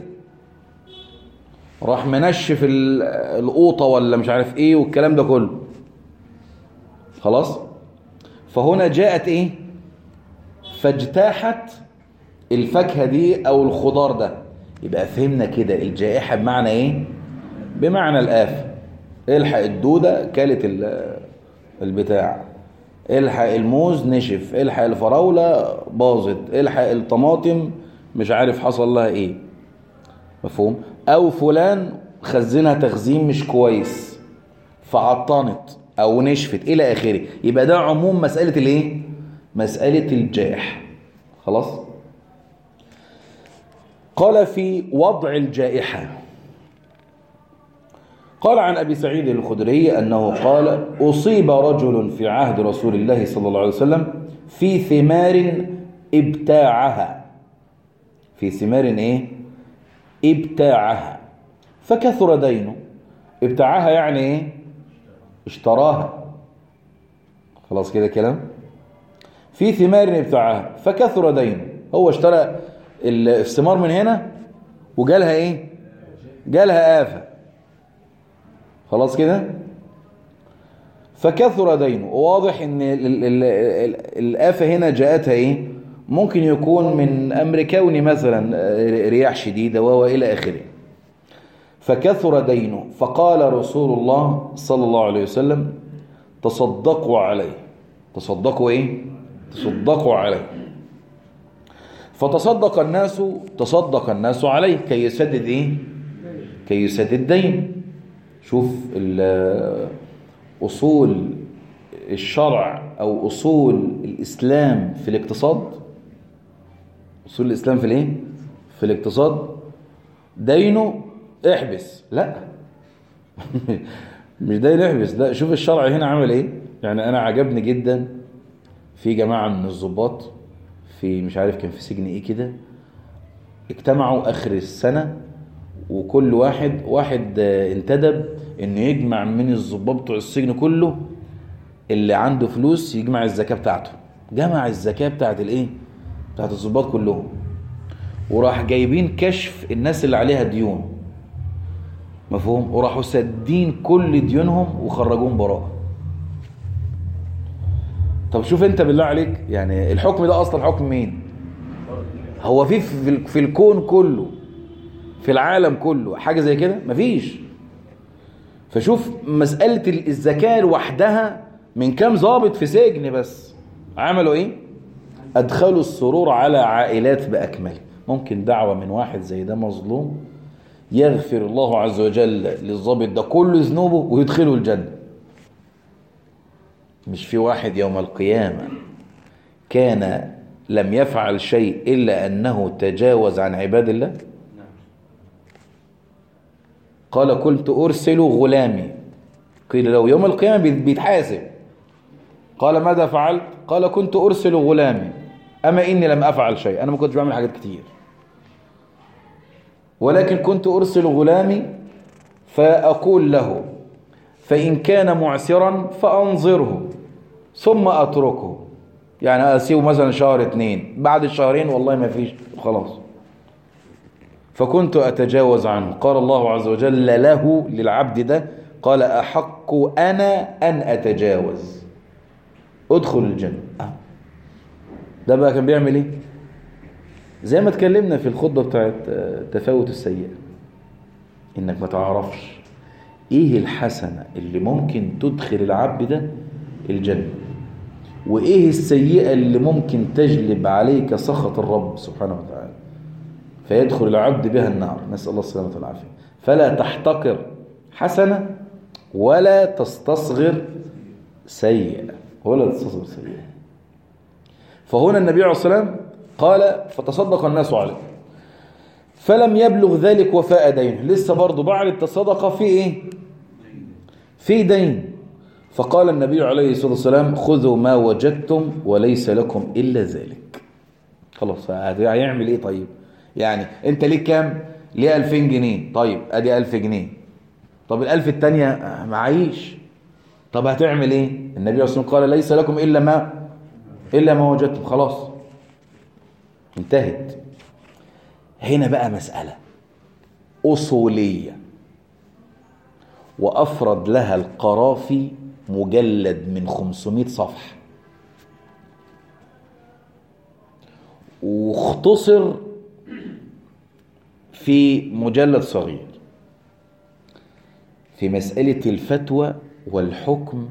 راح منشف القوطة ولا مش عارف ايه والكلام ده كله خلاص فهنا جاءت ايه فاجتاحت الفاكهة دي او الخضار ده يبقى فهمنا كده الجائحة بمعنى ايه بمعنى الآفة الحق الدودة كالت البتاع الحق الموز نشف الحق الفراولة باظت الحق الطماطم مش عارف حصل لها ايه مفهوم او فلان خزنها تخزين مش كويس فعطنت او نشفت الى اخره يبقى ده عموم مسألة الايه مسألة الجائح خلاص قال في وضع الجائحة قال عن أبي سعيد الخدري أنه قال أصيب رجل في عهد رسول الله صلى الله عليه وسلم في ثمار ابتاعها في ثمار ايه ابتاعها فكثر دينه ابتاعها يعني ايه اشتراها خلاص كده كلام في ثمار ابتاعها فكثر دينه هو اشترى الثمار من هنا وجالها ايه جالها آفة خلاص كده فكثر دينه واضح ان الآفة هنا جاءتها ايه ممكن يكون من أمر كوني مثلا رياح شديدة وإلى آخره فكثر دينه فقال رسول الله صلى الله عليه وسلم تصدقوا عليه تصدقوا ايه تصدقوا عليه فتصدق الناس تصدق الناس عليه كي يسدد ايه كي يسدد دين شوف اصول الشرع او اصول الاسلام في الاقتصاد اصول الاسلام في الايه في الاقتصاد دينه احبس لا مش دين احبس ده شوف الشرع هنا عمل ايه يعني انا عجبني جدا في جماعه من الضباط في مش عارف كان في سجن ايه كده اجتمعوا اخر السنه وكل واحد واحد انتدب انه يجمع من الضباط بتوع السجن كله اللي عنده فلوس يجمع الزكاه بتاعته جمع الزكاه بتاعت الايه بتاعت الضباط كلهم وراح جايبين كشف الناس اللي عليها ديون مفهوم وراحوا سادين كل ديونهم وخرجوهم براءه طب شوف انت بالله عليك يعني الحكم ده اصلا حكم مين هو في في الكون كله في العالم كله حاجه زي كده مفيش فشوف مساله الزكاه لوحدها من كام ضابط في سجن بس عملوا ايه ادخلوا السرور على عائلات باكمله ممكن دعوه من واحد زي ده مظلوم يغفر الله عز وجل للضابط ده كل ذنوبه ويدخله الجنه مش في واحد يوم القيامة كان لم يفعل شيء إلا أنه تجاوز عن عباد الله قال قلت أرسل غلامي قيل له يوم القيامة بيتحاسب قال ماذا فعلت قال كنت أرسل غلامي أما إني لم أفعل شيء أنا ما كنتش بعمل حاجات كتير ولكن كنت أرسل غلامي فأقول له فإن كان معسرا فأنظره ثم أتركه يعني اسيبه مثلا شهر اتنين بعد الشهرين والله ما فيش خلاص فكنت اتجاوز عنه قال الله عز وجل له للعبد ده قال احق انا ان اتجاوز ادخل الجنة آه. ده بقى كان بيعمل ايه زي ما اتكلمنا في الخطبة بتاعت تفاوت السيئة انك ما تعرفش ايه الحسنة اللي ممكن تدخل العبد ده الجنة وايه السيئة اللي ممكن تجلب عليك سخط الرب سبحانه وتعالى فيدخل العبد بها النار نسأل الله السلامة والعافية فلا تحتقر حسنة ولا تستصغر سيئة ولا تستصغر سيئة فهنا النبي عليه الصلاة والسلام قال فتصدق الناس عليه فلم يبلغ ذلك وفاء دينه لسه برضه بعد التصدقة في ايه في دين فقال النبي عليه الصلاة والسلام خذوا ما وجدتم وليس لكم إلا ذلك خلاص هيعمل ايه طيب يعني انت ليك كام ليه 2000 جنيه طيب ادي 1000 جنيه طب الألف التانية معيش طب هتعمل ايه النبي عليه الصلاة والسلام قال ليس لكم إلا ما إلا ما وجدتم خلاص انتهت هنا بقى مسألة أصولية وأفرد لها القرافي مجلد من 500 صفحة واختصر في مجلد صغير في مسألة الفتوى والحكم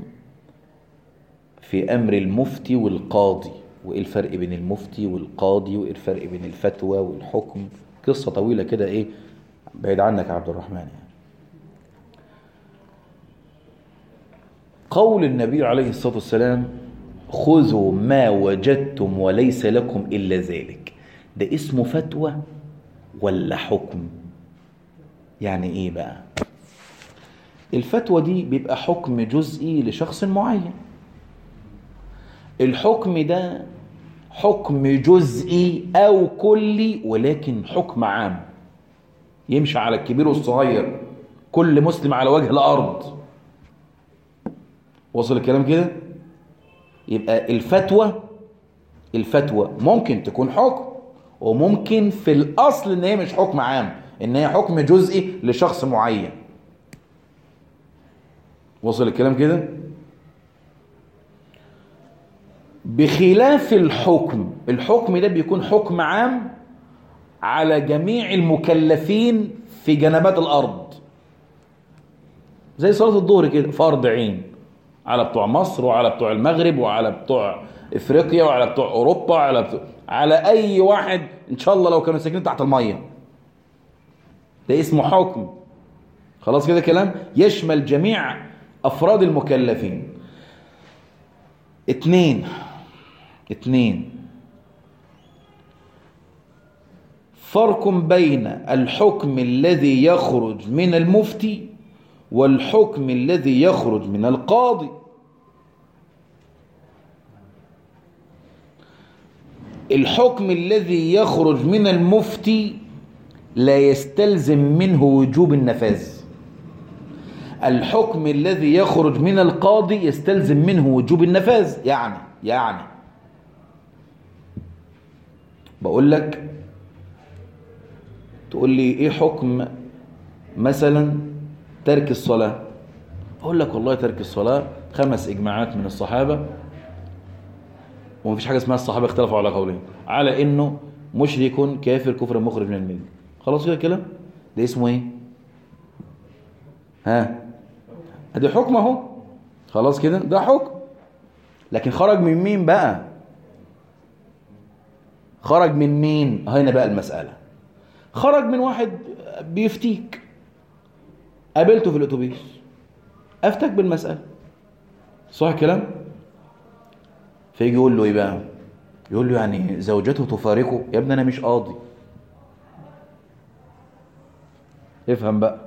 في أمر المفتي والقاضي وإيه الفرق بين المفتي والقاضي وإيه الفرق بين الفتوى والحكم قصة طويلة كده إيه بعيد عنك يا عبد الرحمن يعني. قول النبي عليه الصلاة والسلام خذوا ما وجدتم وليس لكم إلا ذلك ده اسمه فتوى ولا حكم يعني إيه بقى الفتوى دي بيبقى حكم جزئي لشخص معين الحكم ده حكم جزئي أو كلي ولكن حكم عام يمشي على الكبير والصغير كل مسلم على وجه الأرض وصل الكلام كده يبقى الفتوى الفتوى ممكن تكون حكم وممكن في الأصل إن هي مش حكم عام إن هي حكم جزئي لشخص معين وصل الكلام كده بخلاف الحكم الحكم ده بيكون حكم عام على جميع المكلفين في جنبات الأرض زي صلاة الظهر كده فرض عين على بتوع مصر وعلى بتوع المغرب وعلى بتوع افريقيا وعلى بتوع اوروبا وعلى بتوع على اي واحد ان شاء الله لو كانوا ساكنين تحت الميه ده اسمه حكم خلاص كده كلام يشمل جميع افراد المكلفين اتنين اتنين فرق بين الحكم الذي يخرج من المفتي والحكم الذي يخرج من القاضي الحكم الذي يخرج من المفتي لا يستلزم منه وجوب النفاذ الحكم الذي يخرج من القاضي يستلزم منه وجوب النفاذ يعني يعني بقول لك تقول لي ايه حكم مثلا ترك الصلاة أقول لك والله ترك الصلاة خمس إجماعات من الصحابة ومفيش حاجة اسمها الصحابة اختلفوا على قولين على إنه مشرك كافر كفر مخرج من الملة خلاص كده الكلام ده اسمه إيه ها ادي حكم اهو خلاص كده ده حكم لكن خرج من مين بقى خرج من مين هنا بقى المسألة خرج من واحد بيفتيك قابلته في الاتوبيس افتك بالمسألة صح الكلام فيجي يقول له ايه بقى يقول له يعني زوجته تفارقه يا ابني انا مش قاضي افهم بقى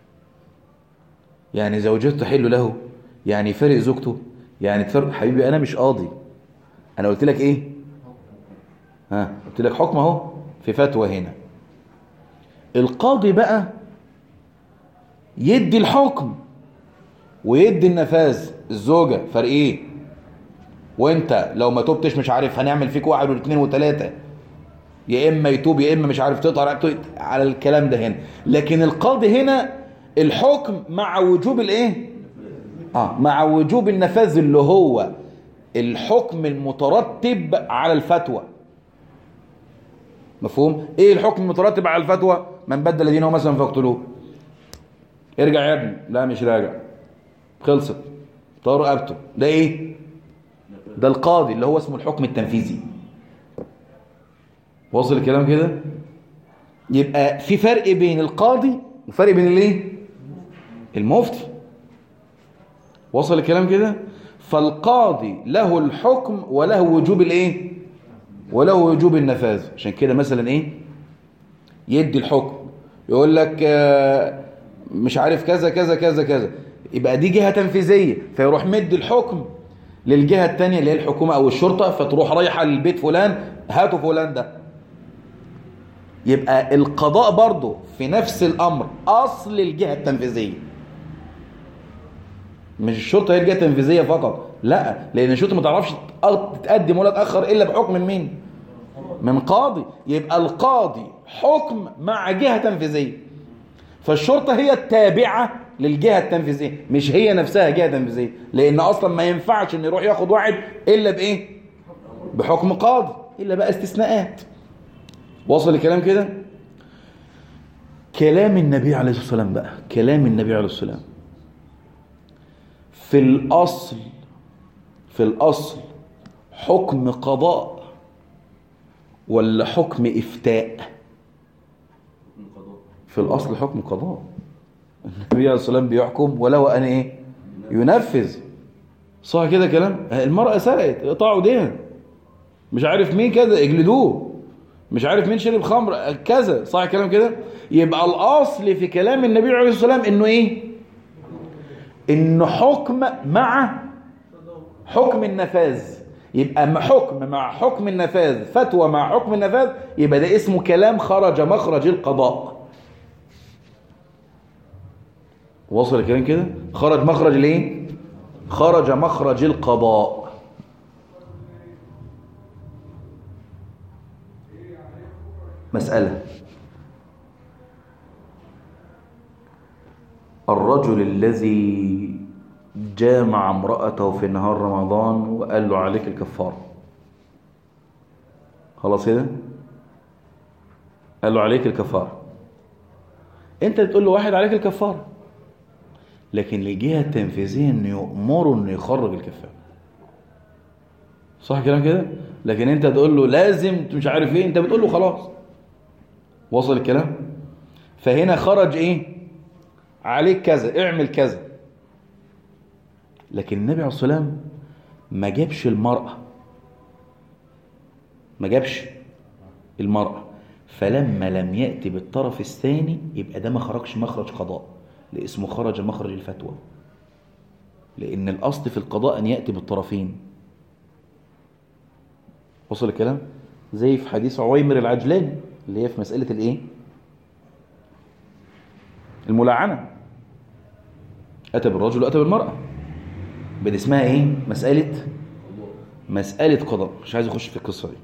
يعني زوجته تحل له يعني يفارق زوجته يعني تفرق حبيبي انا مش قاضي انا قلت لك ايه ها قلت لك حكم اهو في فتوى هنا القاضي بقى يدي الحكم ويدي النفاذ الزوجة فرق ايه وانت لو ما توبتش مش عارف هنعمل فيك واحد واثنين وثلاثة يا اما يتوب يا اما مش عارف تقطع رقبته على الكلام ده هنا لكن القاضي هنا الحكم مع وجوب الايه اه مع وجوب النفاذ اللي هو الحكم المترتب على الفتوى مفهوم ايه الحكم المترتب على الفتوى من بدل دينه مثلا فاقتلوه ارجع يا ابني لا مش راجع خلصت طار رقبته ده ايه ده القاضي اللي هو اسمه الحكم التنفيذي واصل الكلام كده يبقى في فرق بين القاضي وفرق بين الايه المفتي وصل الكلام كده فالقاضي له الحكم وله وجوب الايه وله وجوب النفاذ عشان كده مثلا ايه يدي الحكم يقول لك آه، مش عارف كذا كذا كذا كذا يبقى دي جهة تنفيذية فيروح مد الحكم للجهة التانية اللي هي الحكومة او الشرطة فتروح رايحة للبيت فلان هاتوا فلان ده يبقى القضاء برضه في نفس الامر اصل الجهة التنفيذية مش الشرطة هي الجهة التنفيذية فقط لا لان الشرطة ما تعرفش تقدم ولا تأخر الا بحكم من مين من قاضي يبقى القاضي حكم مع جهة تنفيذية فالشرطة هي التابعة للجهة التنفيذية مش هي نفسها جهة تنفيذية لأن أصلا ما ينفعش أن يروح ياخد واحد إلا بإيه بحكم قاضي إلا بقى استثناءات وصل الكلام كده كلام النبي عليه الصلاة والسلام بقى كلام النبي عليه الصلاة والسلام في الأصل في الأصل حكم قضاء ولا حكم إفتاء في الأصل حكم قضاء النبي عليه الصلاة والسلام بيحكم وله أن إيه ينفذ صح كده كلام المرأة سرقت اقطعوا دين مش عارف مين كذا اجلدوه مش عارف مين شرب خمر كذا صح كلام كده يبقى الأصل في كلام النبي عليه الصلاة والسلام إنه إيه إنه حكم مع حكم النفاذ يبقى حكم مع حكم النفاذ فتوى مع حكم النفاذ يبقى ده اسمه كلام خرج مخرج القضاء وصل الكلام كده خرج مخرج الايه خرج مخرج القضاء مسألة الرجل الذي جامع امرأته في نهار رمضان وقال له عليك الكفارة خلاص كده قال له عليك الكفارة انت بتقول له واحد عليك الكفارة لكن الجهة التنفيذية انه يأمره انه يخرج الكفارة صح كلام كده لكن انت تقول له لازم مش عارف ايه انت بتقول له خلاص وصل الكلام فهنا خرج ايه عليك كذا اعمل كذا لكن النبي عليه الصلاة والسلام ما جابش المرأة ما جابش المرأة فلما لم يأتي بالطرف الثاني يبقى ده ما خرجش مخرج قضاء لاسمه خرج مخرج الفتوى لأن الأصل في القضاء أن يأتي بالطرفين وصل الكلام زي في حديث عويمر العجلاني اللي هي في مسألة الإيه الملاعنة أتى بالرجل وأتى بالمرأة بدي اسمها إيه مسألة مسألة قضاء مش عايز أخش في القصة دي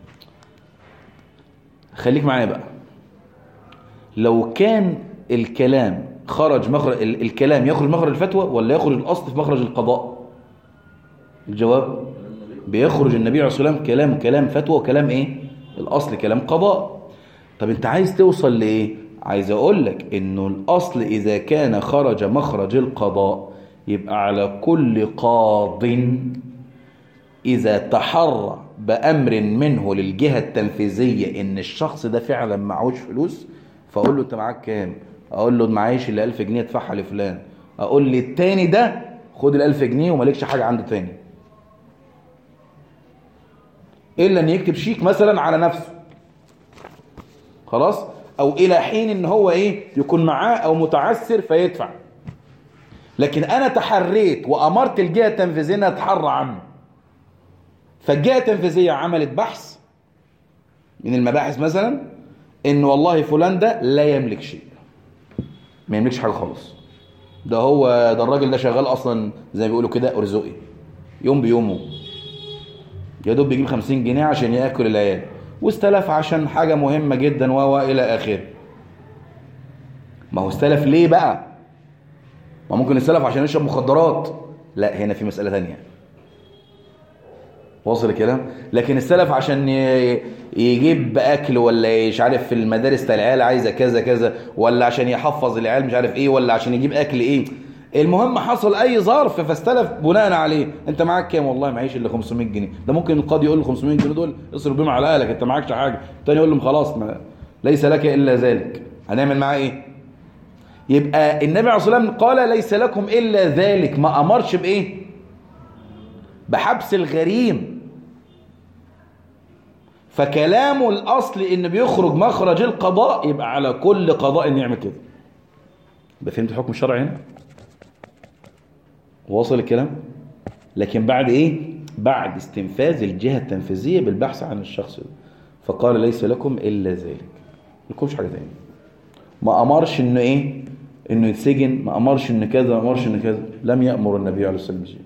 خليك معايا بقى لو كان الكلام خرج مخرج الكلام يخرج مخرج الفتوى ولا يخرج الأصل في مخرج القضاء الجواب بيخرج النبي عليه الصلاة والسلام كلام كلام فتوى وكلام ايه الأصل كلام قضاء طب انت عايز توصل لايه عايز اقول لك انه الأصل إذا كان خرج مخرج القضاء يبقى على كل قاض إذا تحرى بأمر منه للجهة التنفيذية إن الشخص ده فعلا معهوش فلوس فأقول له أنت معاك كام أقول له معيش إلا 1000 جنيه ادفعها لفلان أقول لي التاني ده خد ال 1000 جنيه ومالكش حاجة عنده تاني إلا أن يكتب شيك مثلا على نفسه خلاص أو إلى حين إن هو إيه يكون معاه أو متعسر فيدفع لكن أنا تحريت وأمرت الجهة التنفيذية أنها تحرى عنه فالجهة التنفيذية عملت بحث من المباحث مثلا ان والله فلان ده لا يملك شيء ما يملكش حاجة خالص ده هو ده الراجل ده شغال اصلا زي ما بيقولوا كده ارزقي يوم بيومه يا دوب بيجيب 50 جنيه عشان ياكل العيال واستلف عشان حاجه مهمه جدا و الى اخره ما هو استلف ليه بقى ما ممكن يستلف عشان يشرب مخدرات لا هنا في مساله ثانيه واصل الكلام لكن السلف عشان يجيب اكل ولا مش عارف في المدارس بتاع العيال عايزه كذا كذا ولا عشان يحفظ العيال مش عارف ايه ولا عشان يجيب اكل ايه المهم حصل اي ظرف فاستلف بناء عليه انت معاك كام والله معيش الا 500 جنيه ده ممكن القاضي يقول له 500 جنيه دول اصرف بيهم على اهلك انت معكش حاجه الثاني يقول له خلاص ما ليس لك الا ذلك هنعمل معاه ايه يبقى النبي عليه الصلاه والسلام قال ليس لكم الا ذلك ما امرش بايه بحبس الغريم فكلامه الاصل ان بيخرج مخرج القضاء يبقى على كل قضاء ان يعمل كده يبقى فهمت الحكم الشرعي هنا واصل الكلام لكن بعد ايه بعد استنفاذ الجهة التنفيذية بالبحث عن الشخص ده فقال ليس لكم الا ذلك لكمش حاجة تانية ما امرش انه ايه انه يتسجن ما امرش ان كذا ما امرش ان كذا لم يأمر النبي عليه الصلاة والسلام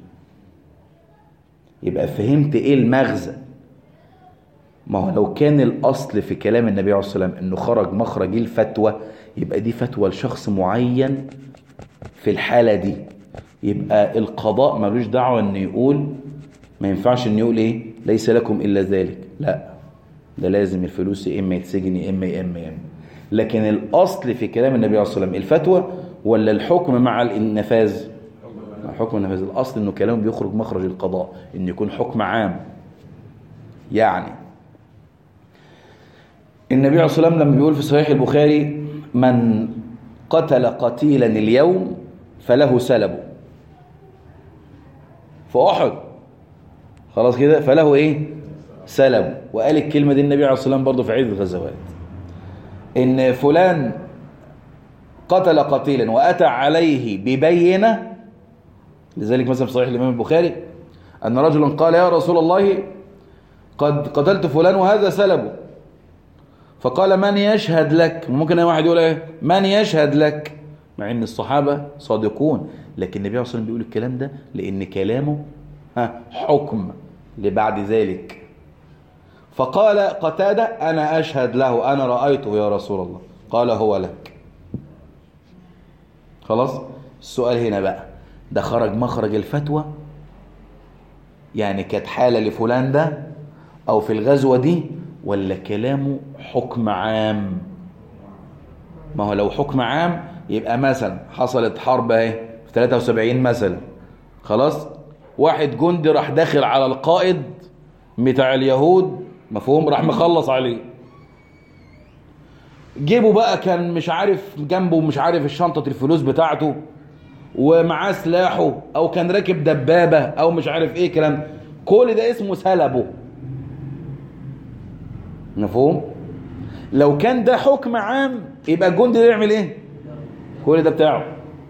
يبقى فهمت ايه المغزى ما هو لو كان الأصل في كلام النبي عليه الصلاة والسلام أنه خرج مخرج الفتوى يبقى دي فتوى لشخص معين في الحالة دي يبقى القضاء ملوش دعوة أن يقول ما ينفعش أن يقول إيه ليس لكم إلا ذلك لا ده لازم الفلوس يا إما يتسجن يا إما يا إما يا إما لكن الأصل في كلام النبي عليه الصلاة والسلام الفتوى ولا الحكم مع النفاذ حكم النفاذ الأصل أنه كلامه بيخرج مخرج القضاء أن يكون حكم عام يعني النبي عليه الصلاة والسلام لما بيقول في صحيح البخاري من قتل قتيلا اليوم فله سلب في أحد خلاص كده فله إيه سلب وقال الكلمة دي النبي عليه الصلاة والسلام برضه في عيد الغزوات إن فلان قتل قتيلا وأتى عليه ببينة لذلك مثلا في صحيح الإمام البخاري أن رجلا قال يا رسول الله قد قتلت فلان وهذا سلبه فقال من يشهد لك ممكن اي واحد يقول ايه من يشهد لك مع ان الصحابة صادقون لكن النبي عليه الصلاة والسلام بيقول الكلام ده لان كلامه ها حكم لبعد ذلك فقال قتادة انا اشهد له انا رأيته يا رسول الله قال هو لك خلاص السؤال هنا بقى ده خرج مخرج الفتوى يعني كانت حالة لفلان ده او في الغزوة دي ولا كلامه حكم عام ما هو لو حكم عام يبقى مثلا حصلت حرب اهي في 73 مثلا خلاص واحد جندي راح داخل على القائد بتاع اليهود مفهوم راح مخلص عليه جيبه بقى كان مش عارف جنبه مش عارف الشنطة الفلوس بتاعته ومعاه سلاحه او كان راكب دبابة او مش عارف ايه كلام كل ده اسمه سلبه مفهوم لو كان ده حكم عام يبقى الجندي ده يعمل ايه كل ده بتاعه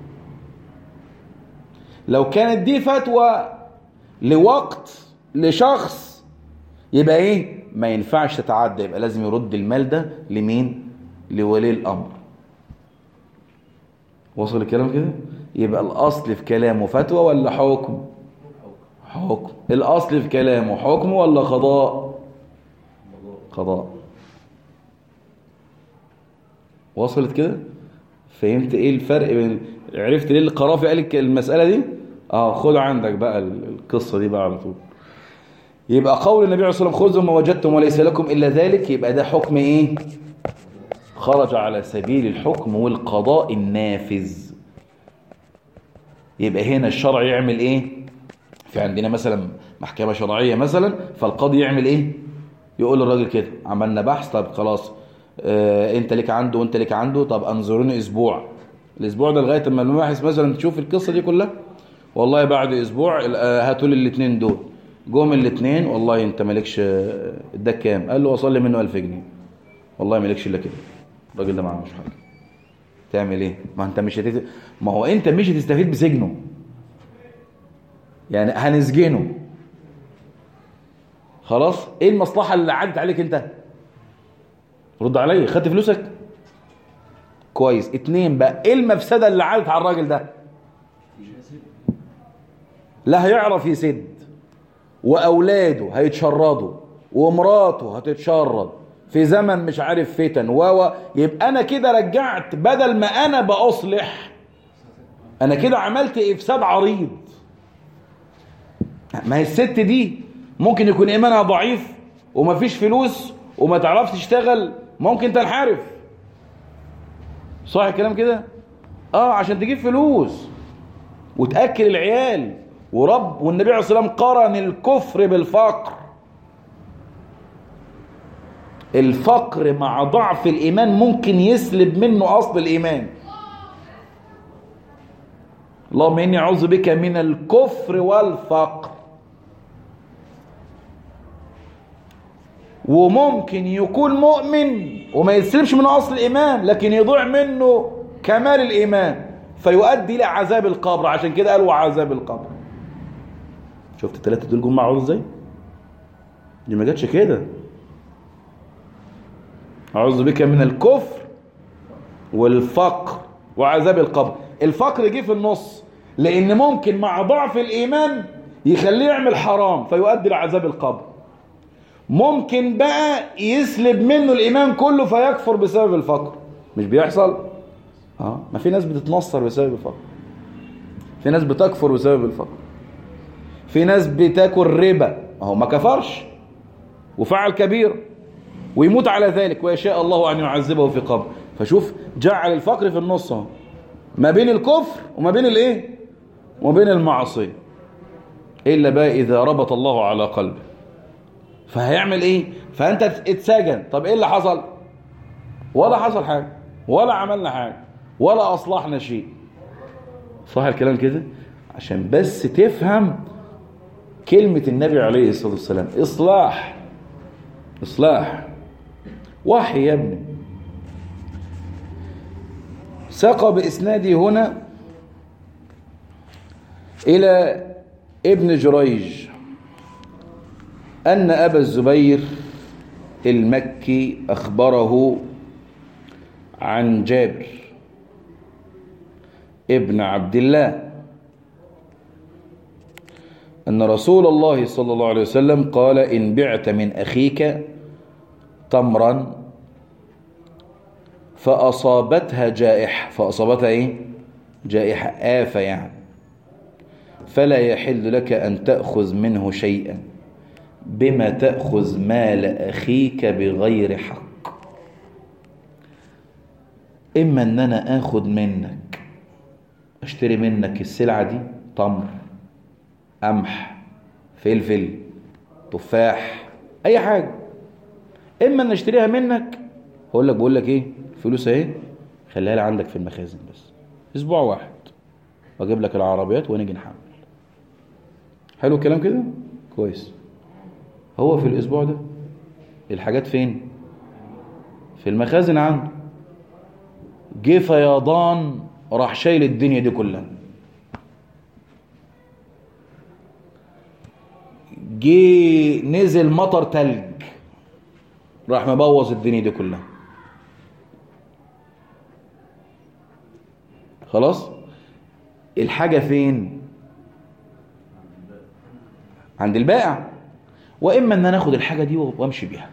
لو كانت دي فتوى لوقت لشخص يبقى ايه ما ينفعش تتعدى يبقى لازم يرد المال ده لمين لولي الامر وصل الكلام كده يبقى الاصل في كلامه فتوى ولا حكم حكم الاصل في كلامه حكم ولا قضاء قضاء وصلت كده فهمت ايه الفرق بين عرفت ليه القرافي قال المسألة دي اه خد عندك بقى القصة دي بقى على طول يبقى قول النبي عليه الصلاة والسلام خذوا ما وجدتم وليس لكم إلا ذلك يبقى ده حكم ايه خرج على سبيل الحكم والقضاء النافذ يبقى هنا الشرع يعمل ايه في عندنا مثلا محكمة شرعية مثلا فالقاضي يعمل ايه يقول للراجل كده عملنا بحث طب خلاص اه انت ليك عنده وانت ليك عنده طب انظروني اسبوع الاسبوع ده لغايه اما المباحث مثلا تشوف القصه دي كلها والله بعد اسبوع هاتوا لي الاثنين دول جم الاثنين والله انت مالكش اداك كام قال له وصل لي منه 1000 جنيه والله مالكش الا كده الراجل ده ما عملش حاجه تعمل ايه ما انت مش هتت... ما هو انت مش هتستفيد بسجنه يعني هنسجنه خلاص ايه المصلحة اللي عدت عليك انت رد عليا خدت فلوسك كويس اتنين بقى ايه المفسدة اللي عادت على الراجل ده لا هيعرف يسد واولاده هيتشردوا ومراته هتتشرد في زمن مش عارف فتن و يبقى انا كده رجعت بدل ما انا باصلح انا كده عملت افساد عريض ما هي الست دي ممكن يكون ايمانها ضعيف ومفيش فلوس وما تعرفش تشتغل ممكن تنحرف صح الكلام كده اه عشان تجيب فلوس وتاكل العيال ورب والنبي عليه الصلاه والسلام قرن الكفر بالفقر الفقر مع ضعف الايمان ممكن يسلب منه اصل الايمان اللهم اني اعوذ بك من الكفر والفقر وممكن يكون مؤمن وما يسلمش من اصل الايمان لكن يضيع منه كمال الايمان فيؤدي الى عذاب القبر عشان كده قالوا عذاب القبر شفت الثلاثه دول جم مع ازاي دي ما جاتش كده اعوذ بك من الكفر والفقر وعذاب القبر الفقر جه في النص لان ممكن مع ضعف الايمان يخليه يعمل حرام فيؤدي لعذاب القبر ممكن بقى يسلب منه الايمان كله فيكفر بسبب الفقر مش بيحصل اه ما في ناس بتتنصر بسبب الفقر في ناس بتكفر بسبب الفقر في ناس بتاكل ربا اهو ما كفرش وفعل كبير ويموت على ذلك ويشاء الله ان يعذبه في قبر فشوف جعل الفقر في النص اهو ما بين الكفر وما بين الايه وما بين المعصيه الا بقى اذا ربط الله على قلبه فهيعمل ايه فانت اتسجن طب ايه اللي حصل ولا حصل حاجه ولا عملنا حاجه ولا اصلحنا شيء صح الكلام كده عشان بس تفهم كلمة النبي عليه الصلاة والسلام إصلاح إصلاح وحي يا ابني ساق بإسنادي هنا إلى ابن جريج أن أبا الزبير المكي أخبره عن جابر ابن عبد الله أن رسول الله صلى الله عليه وسلم قال إن بعت من أخيك تمرا فأصابتها جائحة فأصابتها إيه؟ جائحة آفة يعني فلا يحل لك أن تأخذ منه شيئا بما تأخذ مال أخيك بغير حق إما أن أنا آخذ منك أشتري منك السلعة دي تمر قمح فلفل تفاح أي حاجة إما أن أشتريها منك هقول لك بقول لك إيه فلوس أهي خليها لي عندك في المخازن بس أسبوع واحد وأجيب لك العربيات ونيجي نحمل حلو الكلام كده كويس هو في الأسبوع ده الحاجات فين في المخازن عنده جه فيضان راح شايل الدنيا دي كلها جه نزل مطر تلج راح مبوظ الدنيا دي كلها خلاص الحاجة فين عند البائع واما ان انا اخد الحاجه دي وامشي بيها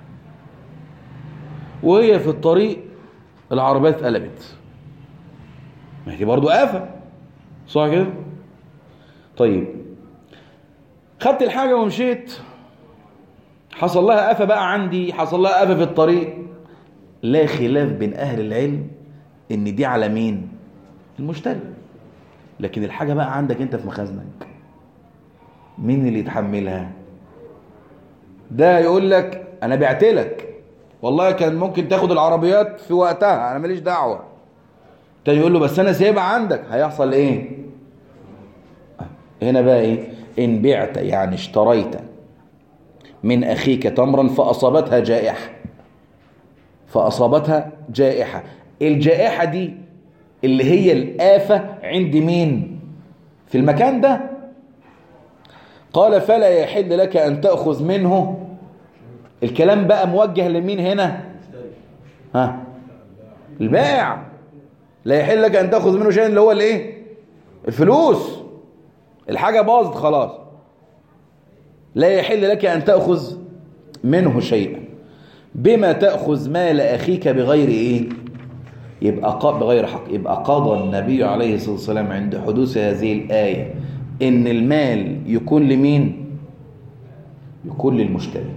وهي في الطريق العربيه اتقلبت ما هي برضه آفة صح كده طيب خدت الحاجه ومشيت حصل لها آفة بقى عندي حصل لها آفة في الطريق لا خلاف بين اهل العلم ان دي على مين المشتري لكن الحاجه بقى عندك انت في مخازنك مين اللي يتحملها ده يقول لك انا بعت لك والله كان ممكن تاخد العربيات في وقتها انا ماليش دعوه تاني يقول له بس انا سايبها عندك هيحصل ايه هنا بقى ايه ان بعت يعني اشتريت من اخيك تمرا فاصابتها جائحه فاصابتها جائحه الجائحه دي اللي هي الافه عند مين في المكان ده قال فلا يحل لك أن تأخذ منه الكلام بقى موجه لمين هنا ها البائع لا يحل لك أن تأخذ منه شيء اللي هو الايه الفلوس الحاجة باظت خلاص لا يحل لك أن تأخذ منه شيئا بما تأخذ مال أخيك بغير إيه يبقى بغير حق يبقى قضى النبي عليه الصلاة والسلام عند حدوث هذه الآية إن المال يكون لمين يكون للمشتري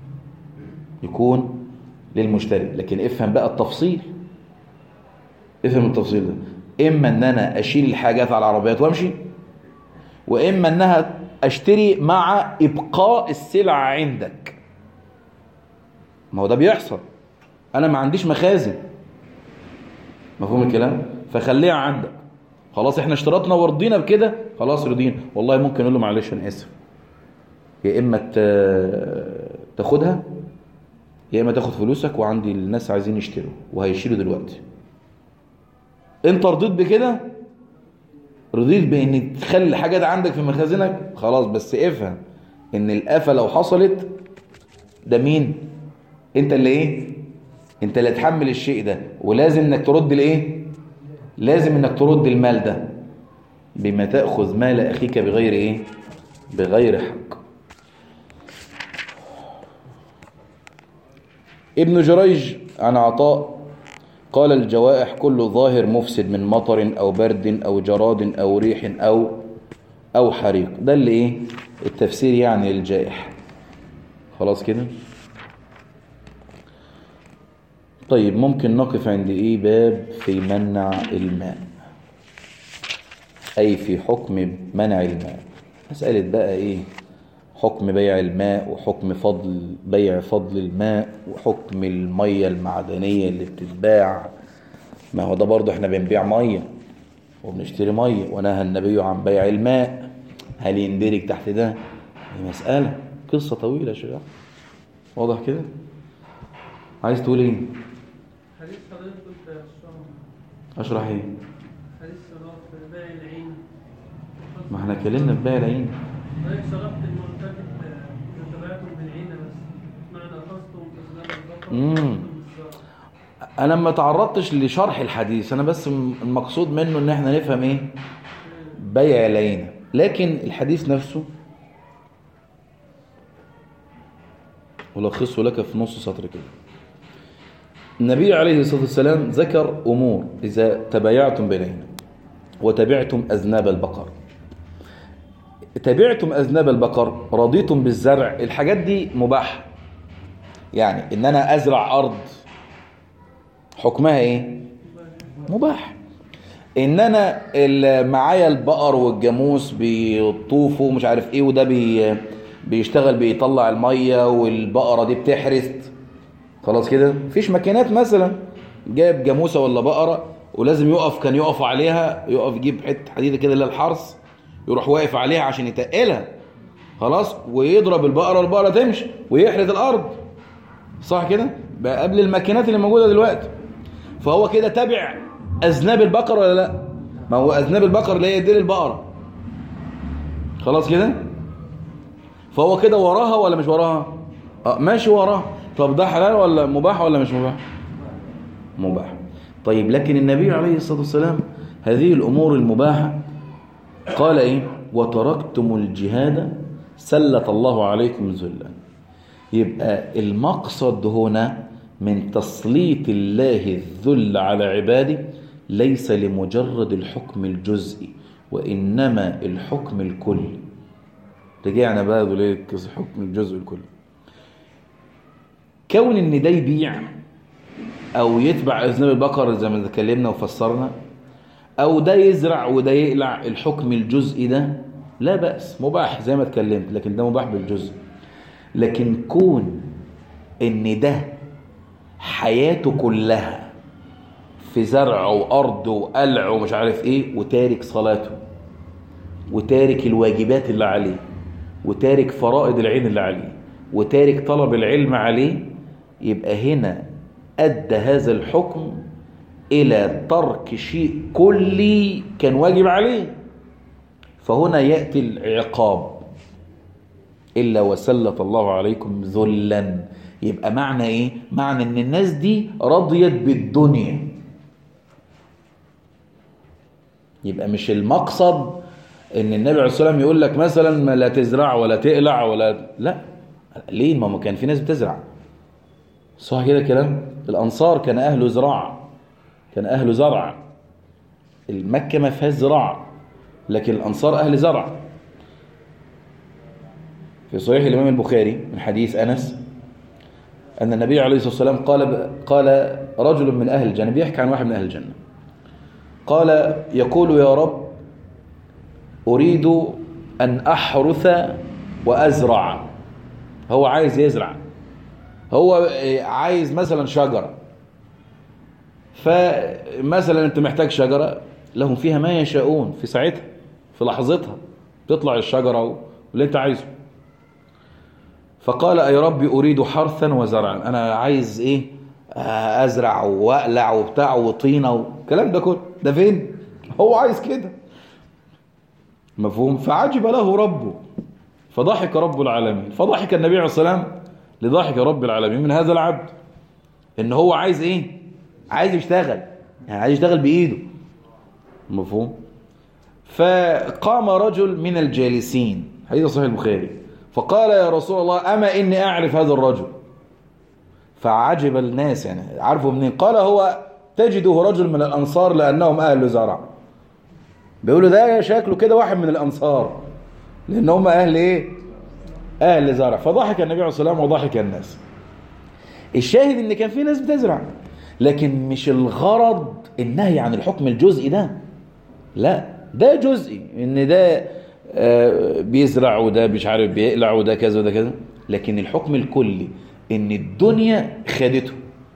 يكون للمشتري لكن افهم بقى التفصيل افهم التفصيل ده إما أن أنا أشيل الحاجات على العربيات وأمشي وإما أنها أشتري مع إبقاء السلع عندك ما هو ده بيحصل أنا ما عنديش مخازن مفهوم الكلام فخليها عندك خلاص احنا اشترطنا ورضينا بكده خلاص رضينا والله ممكن نقول له معلش انا اسف يا اما تاخدها يا اما تاخد فلوسك وعندي الناس عايزين يشتروا وهيشيلوا دلوقتي انت رضيت بكده رضيت بان تخلي الحاجه دي عندك في مخازنك خلاص بس افهم ان الافه لو حصلت ده مين انت اللي ايه انت اللي تحمل الشيء ده ولازم انك ترد الايه لازم انك ترد المال ده بما تأخذ مال أخيك بغير إيه بغير حق ابن جريج عن عطاء قال الجوائح كل ظاهر مفسد من مطر أو برد أو جراد أو ريح أو أو حريق ده اللي إيه التفسير يعني الجائح خلاص كده طيب ممكن نقف عند إيه باب في منع الماء أي في حكم منع الماء مسألة بقى إيه حكم بيع الماء وحكم فضل بيع فضل الماء وحكم المية المعدنية اللي بتتباع ما هو ده برضه احنا بنبيع مية وبنشتري مية ونهى النبي عن بيع الماء هل يندرج تحت ده دي مسألة قصة طويلة يا شيخ واضح كده عايز تقول ايه
حديث حضرتك قلت يا الشهر
اشرح ايه
حديث صلاة في بيع العين
ما احنا اتكلمنا في بيع العين
حضرتك شرحت المرتبط تبعتم بالعين بس معنى أخذتم إسلام البقر
مم.
وأخذتم الزرع.
انا ما تعرضتش لشرح الحديث انا بس م- المقصود منه ان احنا نفهم ايه بيع العين لكن الحديث نفسه ألخصه لك في نص سطر كده النبي عليه الصلاة والسلام ذكر أمور إذا تبايعتم بينهن وتبعتم أذناب البقر تبعتم أذناب البقر رضيتم بالزرع الحاجات دي مباحة يعني إن أنا أزرع أرض حكمها إيه مباح ان انا ال- معايا البقر والجاموس بيطوفوا مش عارف ايه وده بي بيشتغل بيطلع الميه والبقره دي بتحرث خلاص كده مفيش ماكينات مثلا جايب جاموسه ولا بقره ولازم يقف كان يقف عليها يقف يجيب حته حديده كده اللي هي الحرث يروح واقف عليها عشان يتقلها خلاص ويضرب البقره والبقره تمشي ويحرث الارض صح كده بقى قبل الماكينات اللي موجوده دلوقتي فهو كده تابع اذناب البقر ولا لا ما هو اذناب البقر اللي هي ديل البقره خلاص كده فهو كده وراها ولا مش وراها اه ماشي وراها طب ده حلال ولا مباح ولا مش مباح مباح طيب لكن النبي عليه الصلاه والسلام هذه الامور المباحه قال ايه وتركتم الجهاد سلط الله عليكم ذلا يبقى المقصد هنا من تسليط الله الذل على عباده ليس لمجرد الحكم الجزئي وإنما الحكم الكلي رجعنا بقى ليه الحكم الجزئي الكلي كون ان ده يبيع او يتبع اذناب البقر زي ما اتكلمنا وفسرنا او ده يزرع وده يقلع الحكم الجزئي ده لا بأس مباح زي ما اتكلمت لكن ده مباح بالجزء لكن كون ان ده حياته كلها في زرع وارض وقلع ومش عارف ايه وتارك صلاته وتارك الواجبات اللي عليه وتارك فرائض العين اللي عليه وتارك طلب العلم عليه يبقى هنا ادى هذا الحكم الى ترك شيء كلي كان واجب عليه فهنا ياتي العقاب الا وسلط الله عليكم ذلا يبقى معنى ايه معنى ان الناس دي رضيت بالدنيا يبقى مش المقصد ان النبي عليه الصلاه والسلام يقول لك مثلا ما لا تزرع ولا تقلع ولا لا ليه ما ما كان في ناس بتزرع صح كده كلام الانصار كان اهل زراعه كان اهل زرع المكه ما فيهاش زراعه لكن الانصار اهل زرع في صحيح الامام البخاري من حديث انس ان النبي عليه الصلاه والسلام قال قال رجل من اهل الجنه بيحكي عن واحد من اهل الجنه قال يقول يا رب أريد أن أحرث وأزرع هو عايز يزرع هو عايز مثلا شجرة فمثلا أنت محتاج شجرة لهم فيها ما يشاءون في ساعتها في لحظتها تطلع الشجرة واللي أنت عايزه فقال أي ربي أريد حرثا وزرعا أنا عايز إيه أزرع وأقلع وبتاع وطينة والكلام ده كله ده فين هو عايز كده مفهوم فعجب له ربه فضحك رب العالمين فضحك النبي عليه الصلاة والسلام لضحك رب العالمين من هذا العبد ان هو عايز ايه عايز يشتغل يعني عايز يشتغل بايده مفهوم فقام رجل من الجالسين حديث صحيح البخاري فقال يا رسول الله اما اني اعرف هذا الرجل فعجب الناس يعني عارفه منين قال هو تجده رجل من الانصار لانهم اهل زرع بيقولوا ده شكله كده واحد من الانصار لان هم اهل ايه اهل زرع فضحك النبي عليه الصلاه والسلام وضحك الناس الشاهد ان كان في ناس بتزرع لكن مش الغرض النهي عن الحكم الجزئي ده لا ده جزئي ان ده آه بيزرع وده مش عارف بيقلع وده كذا وده كذا لكن الحكم الكلي ان الدنيا خدته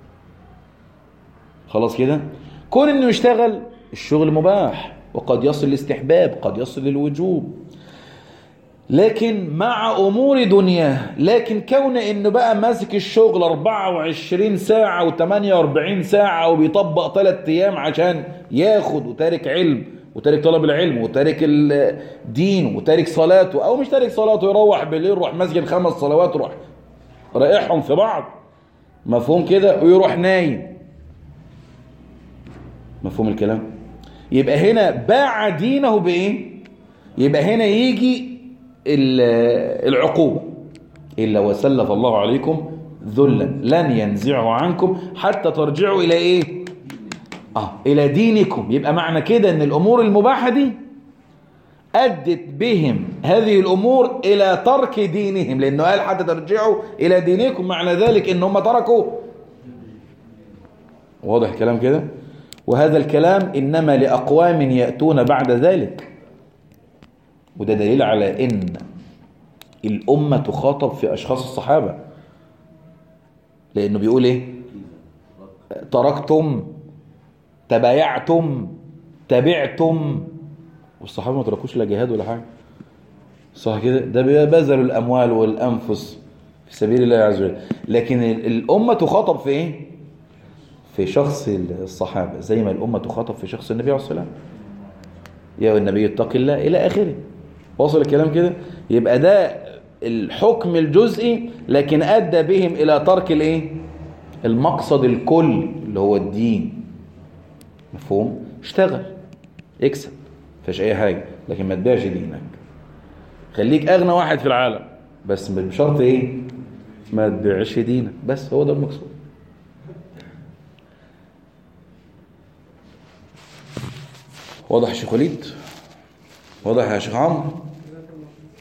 خلاص كده كون انه يشتغل الشغل مباح وقد يصل الاستحباب قد يصل للوجوب لكن مع امور دنياه لكن كون انه بقى ماسك الشغل 24 ساعة و48 ساعة وبيطبق 3 ايام عشان ياخد وتارك علم وتارك طلب العلم وتارك الدين وتارك صلاته او مش تارك صلاته يروح بالليل يروح مسجد خمس صلوات يروح رايحهم في بعض مفهوم كده ويروح نايم مفهوم الكلام يبقى هنا باع دينه بايه يبقى هنا يجي العقوبة إلا وسلف الله عليكم ذلا لن ينزعه عنكم حتى ترجعوا إلى إيه آه إلى دينكم يبقى معنى كده أن الأمور المباحة دي أدت بهم هذه الأمور إلى ترك دينهم لأنه قال حتى ترجعوا إلى دينكم معنى ذلك أن هم تركوا واضح الكلام كده وهذا الكلام إنما لأقوام يأتون بعد ذلك وده دليل على ان الامه تخاطب في اشخاص الصحابه لانه بيقول ايه تركتم تبايعتم تبعتم والصحابه ما تركوش لا جهاد ولا حاجه صح كده ده بذلوا الاموال والانفس في سبيل الله عز وجل لكن الامه تخاطب في ايه في شخص الصحابه زي ما الامه تخاطب في شخص النبي عليه الصلاه والسلام يا النبي اتق الله الى اخره واصل الكلام كده يبقى ده الحكم الجزئي لكن ادى بهم الى ترك الايه المقصد الكل اللي هو الدين مفهوم اشتغل اكسب مفيش اي حاجه لكن ما تبيعش دينك خليك اغنى واحد في العالم بس بشرط ايه ما تبيعش دينك بس هو ده المقصود واضح يا شيخ وليد واضح يا شيخ عمرو